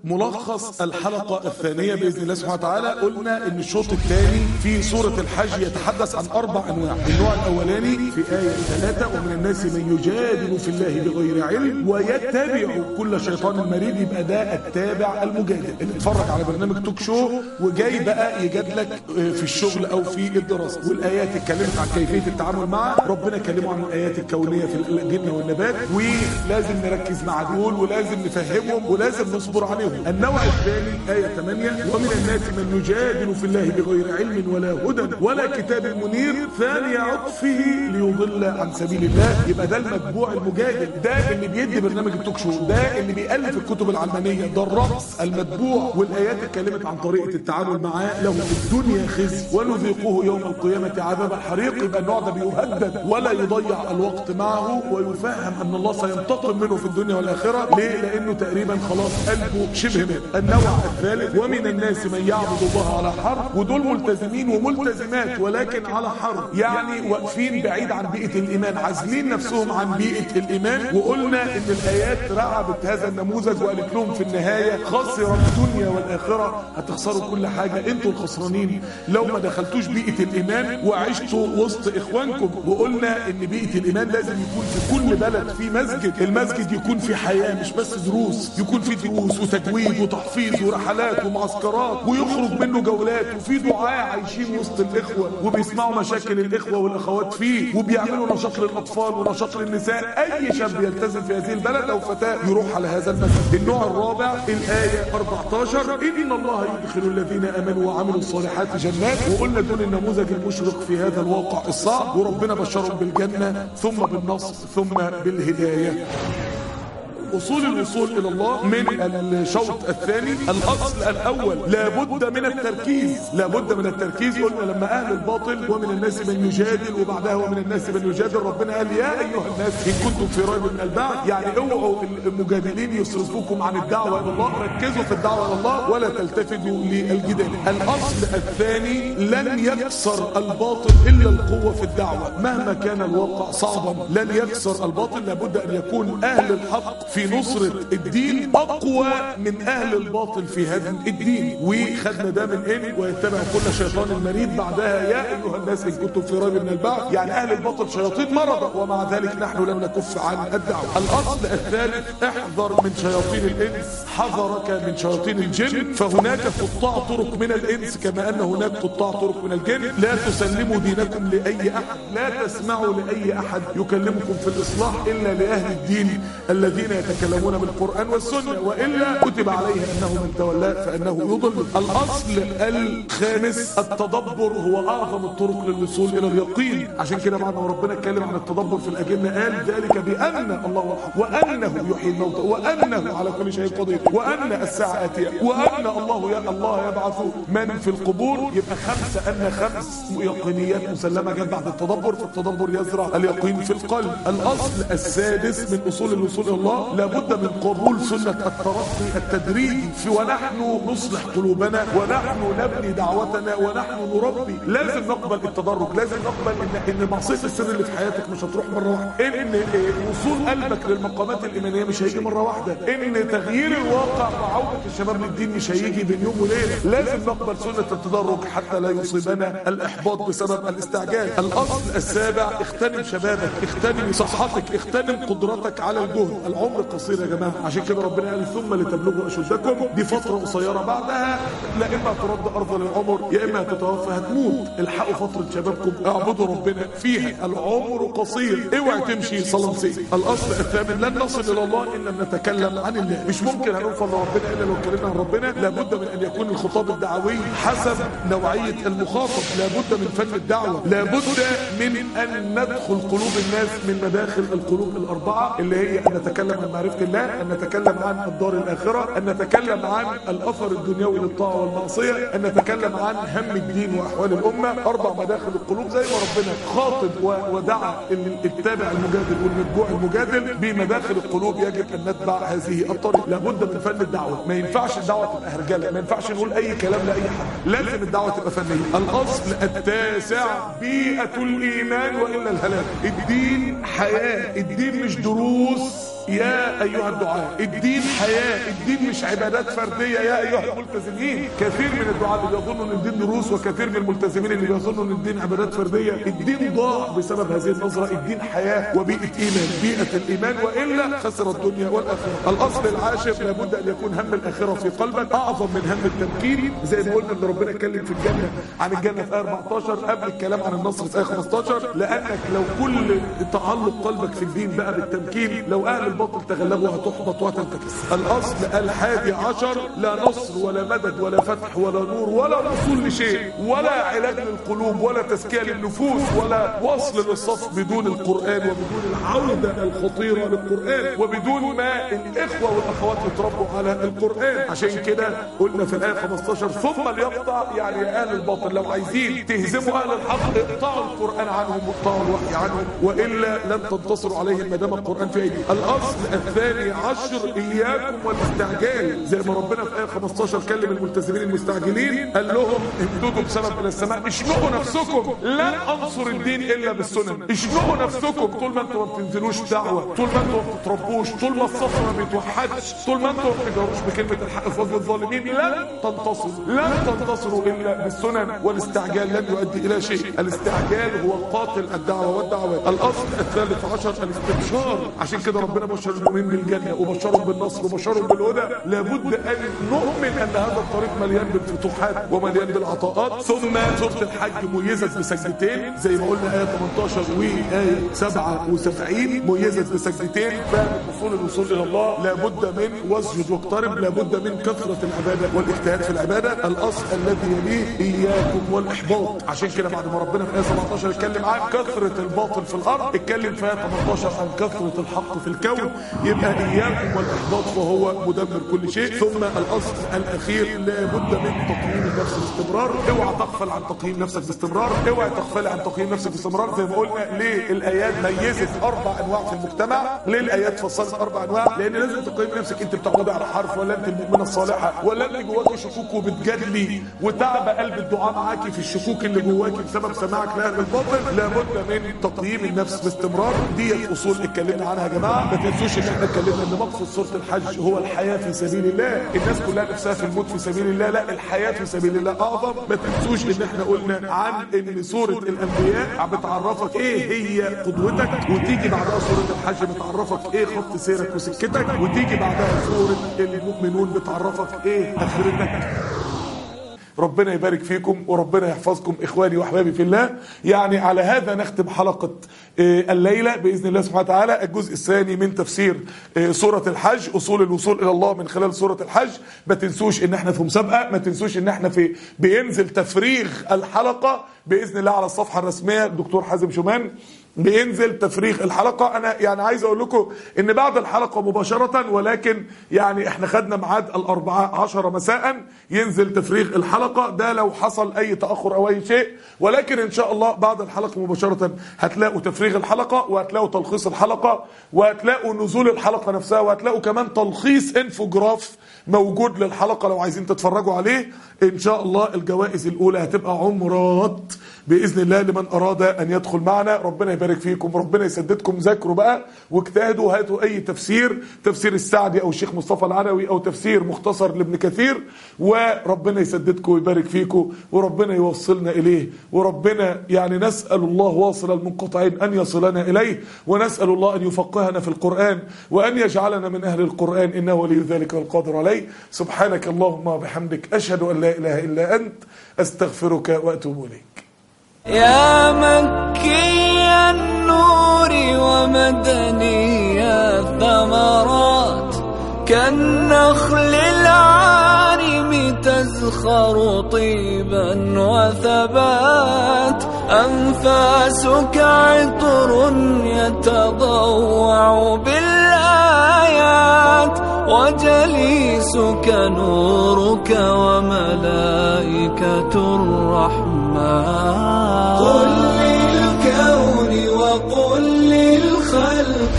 ملخص الحلقة الثانية بإذن الله سبحانه وتعالى قلنا ان الشوط الثاني في سورة الحج يتحدث عن أربع أنواع النوع الأولاني في آية ثلاثة ومن الناس من يجادل في الله بغير علم ويتبع كل شيطان مريد يبقى ده التابع المجادل اللي اتفرج على برنامج توك شو وجاي بقى يجادلك في الشغل أو في الدراسة والآيات اتكلمت عن كيفية التعامل معها ربنا كلمه عن الآيات الكونية في الجن والنبات ولازم نركز مع دول ولازم نفهمهم ولازم نصبر عليهم النوع الثاني آية 8 ومن الناس من يجادل في الله بغير علم ولا هدى ولا كتاب منير ثاني عطفه ليضل عن سبيل الله يبقى ده المتبوع المجادل ده اللي بيدي برنامج التوك شو ده اللي بيألف الكتب العلمانية ده الرأس المتبوع والآيات اتكلمت عن طريقة التعامل معاه له في الدنيا خزي ونذيقه يوم القيامة عذاب الحريق يبقى النوع ده بيهدد ولا يضيع الوقت معه ويفهم أن الله سينتقم منه في الدنيا والآخرة ليه؟ لأنه تقريبا خلاص قلبه شبه مات النوع الثالث ومن الناس من يعبد الله على حرب ودول ملتزمين وملتزمات ولكن على حرب يعني واقفين بعيد عن بيئة الإيمان عازلين نفسهم عن بيئة الإيمان وقلنا إن الآيات رعبت هذا النموذج وقالت لهم في النهاية خسر الدنيا والآخرة هتخسروا كل حاجة انتوا الخسرانين لو ما دخلتوش بيئة الإيمان وعشتوا وسط إخوانكم وقلنا إن بيئة الإيمان لازم يكون في كل بلد في مسجد المسجد يكون في حياة مش بس دروس يكون في دروس وتجويد وتحفيظ ورحلات ومعسكرات ويخرج منه جولات وفي دعاء عايشين وسط الإخوة وبيسمعوا مشاكل الإخوة والأخوات فيه وبيعملوا نشاط للأطفال ونشاط للنساء أي شاب يلتزم في هذه البلد أو فتاة يروح على هذا المسجد النوع الرابع الآية 14 إن الله يدخل الذين آمنوا وعملوا الصالحات جنات وقلنا دول النموذج المشرق في هذا الواقع الصعب وربنا بشرهم بالجنة ثم بالنصر ثم بالهداية اصول الوصول الى الله من الشوط الثاني الاصل الاول لابد من التركيز لابد من التركيز قلنا لما اهل الباطل ومن الناس من يجادل وبعدها ومن الناس من يجادل ربنا قال يا ايها الناس ان كنتم في ريب من البعث يعني اوعوا المجادلين يصرفوكم عن الدعوه الى الله ركزوا في الدعوه الى الله ولا تلتفتوا للجدال الاصل الثاني لن يكسر الباطل الا القوه في الدعوه مهما كان الواقع صعبا لن يكسر الباطل لابد ان يكون اهل الحق في نصره الدين اقوى من اهل الباطل في هدم الدين وخدنا ده من ان ويتبع كل شيطان مريد بعدها يا ايها الناس ان كنتم في ريب من البعث يعني اهل الباطل شياطين مرضى ومع ذلك نحن لم نكف عن الدعوه الاصل الثالث احذر من شياطين الانس حذرك من شياطين الجن فهناك قطاع طرق من الانس كما ان هناك قطاع طرق من الجن لا تسلموا دينكم لاي احد لا تسمعوا لاي احد يكلمكم في الاصلاح الا لاهل الدين الذين يتكلمون بالقران والسنه والا كتب عليه انه من تولاه فانه يضل الاصل الخامس التدبر هو اعظم الطرق للوصول الى اليقين عشان كده بعد ما ربنا اتكلم عن التدبر في الاجنه قال ذلك بان الله هو الحق وانه يحيي الموتى وانه على كل شيء قدير وان الساعه اتيه وان الله يا الله يبعث من في القبور يبقى خمسه ان خمس يقينيات مسلمه جت بعد التدبر فالتدبر يزرع اليقين في القلب الاصل السادس من اصول الوصول الى الله لابد من قبول سنه الترقي التدريجي في ونحن نصلح قلوبنا ونحن نبني دعوتنا ونحن نربي لازم نقبل التدرج لازم نقبل ان ان معصيه السر اللي في حياتك مش هتروح مره واحده ان وصول قلبك للمقامات الايمانيه مش هيجي مره واحده ان تغيير الواقع وعوده الشباب للدين مش هيجي بين يوم وليله لازم نقبل سنه التدرج حتى لا يصيبنا الاحباط بسبب الاستعجال الاصل السابع اغتنم شبابك اغتنم صحتك اغتنم قدرتك على الجهد العمر قصير يا جماعه عشان كده ربنا قال ثم لتبلغوا اشدكم دي فتره قصيره بعدها لا اما ترد ارض للعمر يا اما هتتوفى هتموت الحقوا فتره شبابكم اعبدوا ربنا فيها العمر قصير اوعى تمشي صلنسي الاصل الثامن لن نصل الى الله ان لم نتكلم عن الله مش ممكن هنوصل لربنا الا لو اتكلمنا عن ربنا لابد من ان يكون الخطاب الدعوي حسب نوعيه المخاطب لابد من فن الدعوه لابد من ان ندخل قلوب الناس من مداخل القلوب الاربعه اللي هي ان نتكلم عن معرفه الله ان نتكلم عن الدار الاخره ان نتكلم عن الاثر الدنيوي للطاعه والمعصيه ان نتكلم عن هم الدين واحوال الامه اربع مداخل القلوب زي ما ربنا خاطب ودعا التابع المجادل والمتبوع المجادل بمداخل القلوب يجب ان نتبع هذه الطريق لابد من فن الدعوه ما ينفعش الدعوه تبقى هرجله ما ينفعش نقول اي كلام لاي حد لازم الدعوه تبقى فنيه الاصل التاسع بيئه الايمان والا الهلاك الدين حياه الدين مش دروس يا ايها الدعاء الدين حياه الدين مش عبادات فرديه يا ايها الملتزمين كثير من الدعاء اللي بيظنوا ان الدين دروس وكثير من الملتزمين اللي بيظنوا ان الدين عبادات فرديه الدين ضاع بسبب هذه النظره الدين حياه وبيئه ايمان بيئه الايمان والا خسر الدنيا والاخره الاصل العاشر لابد ان يكون هم الاخره في قلبك اعظم من هم التمكين زي ما قلنا ان ربنا اتكلم في الجنه عن الجنه في ايه 14 قبل الكلام عن النصر في ايه 15 لانك لو كل تعلق قلبك في الدين بقى بالتمكين لو اهل الباطل تغلبوا هتحبط وهتنتكس الاصل الحادي عشر لا نصر ولا مدد ولا فتح ولا نور ولا وصول لشيء ولا علاج للقلوب ولا تزكيه للنفوس ولا وصل للصف بدون القران وبدون العوده الخطيره للقران وبدون ما الاخوه والاخوات يتربوا على القران عشان كده قلنا في الايه 15 ثم ليقطع يعني يا اهل الباطل لو عايزين تهزموا اهل الحق اقطعوا القران عنهم واقطعوا الوحي عنهم والا لن تنتصروا عليهم ما دام القران في ايديكم الاصل الثاني عشر اياكم والاستعجال زي ما ربنا في ايه 15 كلم الملتزمين المستعجلين قال لهم امددوا بسبب من السماء اشنقوا نفسكم لن انصر الدين الا بالسنن اشنقوا نفسكم طول ما انتم ما بتنزلوش دعوه طول ما انتم ما بتتربوش طول ما الصف ما بيتوحدش طول ما انتم ما بتجاروش بكلمه الحق في وجه الظالمين لن تنتصروا لن تنتصروا الا بالسنن والاستعجال لن يؤدي الى شيء الاستعجال هو قاتل الدعوه والدعوه الاصل الثالث عشر الاستبشار عشان كده ربنا بشر المؤمنين بالجنه وبشرهم بالنصر وبشرهم بالهدى لابد ان نؤمن ان هذا الطريق مليان بالفتوحات ومليان بالعطاءات ثم سوره الحج ميزت بسجدتين زي ما قلنا ايه 18 وايه 77 ميزت بسجدتين فمن اصول الوصول الى الله لابد من واسجد واقترب لابد من كثره العباده والاجتهاد في العباده الاصل الذي يليه اياكم والاحباط عشان كده بعد ما ربنا في ايه 17 اتكلم عن كثره الباطل في الارض اتكلم في ايه 18 عن كثره الحق في الكون يبقى إياكم والإحباط فهو مدمر كل شيء ثم الأصل الأخير لابد من تقييم النفس باستمرار اوعى تغفل عن تقييم نفسك باستمرار اوعى تغفل عن تقييم نفسك باستمرار زي ما قلنا ليه الآيات ميزت أربع أنواع في المجتمع ليه الآيات فصلت أربع أنواع لأن لازم تقيم نفسك أنت بتعتمد على حرف ولا أنت المؤمنة الصالحة ولا أنت جواك شكوك وبتجادلي وتعب قلب الدعاء معاكي في الشكوك اللي جواكي بسبب سماعك لأهل الباطل لابد من تقييم النفس باستمرار ديت أصول اتكلمنا عنها يا جماعة ما تنسوش إن احنا اتكلمنا إن مقصد سورة الحج هو الحياة في سبيل الله الناس كلها نفسها في الموت في سبيل الله لا الحياة في سبيل الله أعظم ما تنسوش إن احنا قلنا عن إن سورة الأنبياء بتعرفك إيه هي قدوتك وتيجي بعدها سورة الحج بتعرفك إيه خط سيرك وسكتك وتيجي بعدها سورة المؤمنون بتعرفك إيه آخرتك ربنا يبارك فيكم وربنا يحفظكم اخواني واحبابي في الله يعني على هذا نختم حلقه الليله باذن الله سبحانه وتعالى الجزء الثاني من تفسير سوره الحج اصول الوصول الى الله من خلال سوره الحج ما تنسوش ان احنا في مسابقه ما تنسوش ان احنا في بينزل تفريغ الحلقه باذن الله على الصفحه الرسميه الدكتور حازم شومان بينزل تفريغ الحلقة أنا يعني عايز أقول لكم إن بعد الحلقة مباشرة ولكن يعني إحنا خدنا ميعاد الأربعاء عشر مساء ينزل تفريغ الحلقة ده لو حصل أي تأخر أو أي شيء ولكن إن شاء الله بعد الحلقة مباشرة هتلاقوا تفريغ الحلقة وهتلاقوا تلخيص الحلقة وهتلاقوا نزول الحلقة نفسها وهتلاقوا كمان تلخيص انفوجراف موجود للحلقة لو عايزين تتفرجوا عليه إن شاء الله الجوائز الأولى هتبقى عمرات بإذن الله لمن أراد أن يدخل معنا ربنا يبارك فيكم ربنا يسددكم ذاكروا بقى واجتهدوا هاتوا أي تفسير تفسير السعدي أو الشيخ مصطفى العنوي أو تفسير مختصر لابن كثير وربنا يسددكم ويبارك فيكم وربنا يوصلنا إليه وربنا يعني نسأل الله واصل المنقطعين أن يصلنا إليه ونسأل الله أن يفقهنا في القرآن وأن يجعلنا من أهل القرآن إنه ولي ذلك والقادر عليه سبحانك اللهم وبحمدك أشهد أن لا إله إلا أنت أستغفرك وأتوب إليك يا مكي النور ومدني الثمرات كالنخل العارم تزخر طيبا وثبات أنفاسك عطر يتضوع بالآيات وجليسك نورك وملائكة الرحمن قل للكون وقل للخلق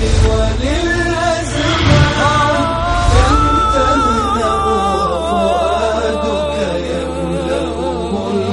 وللأزمان كم تهنأ وفؤادك يملأه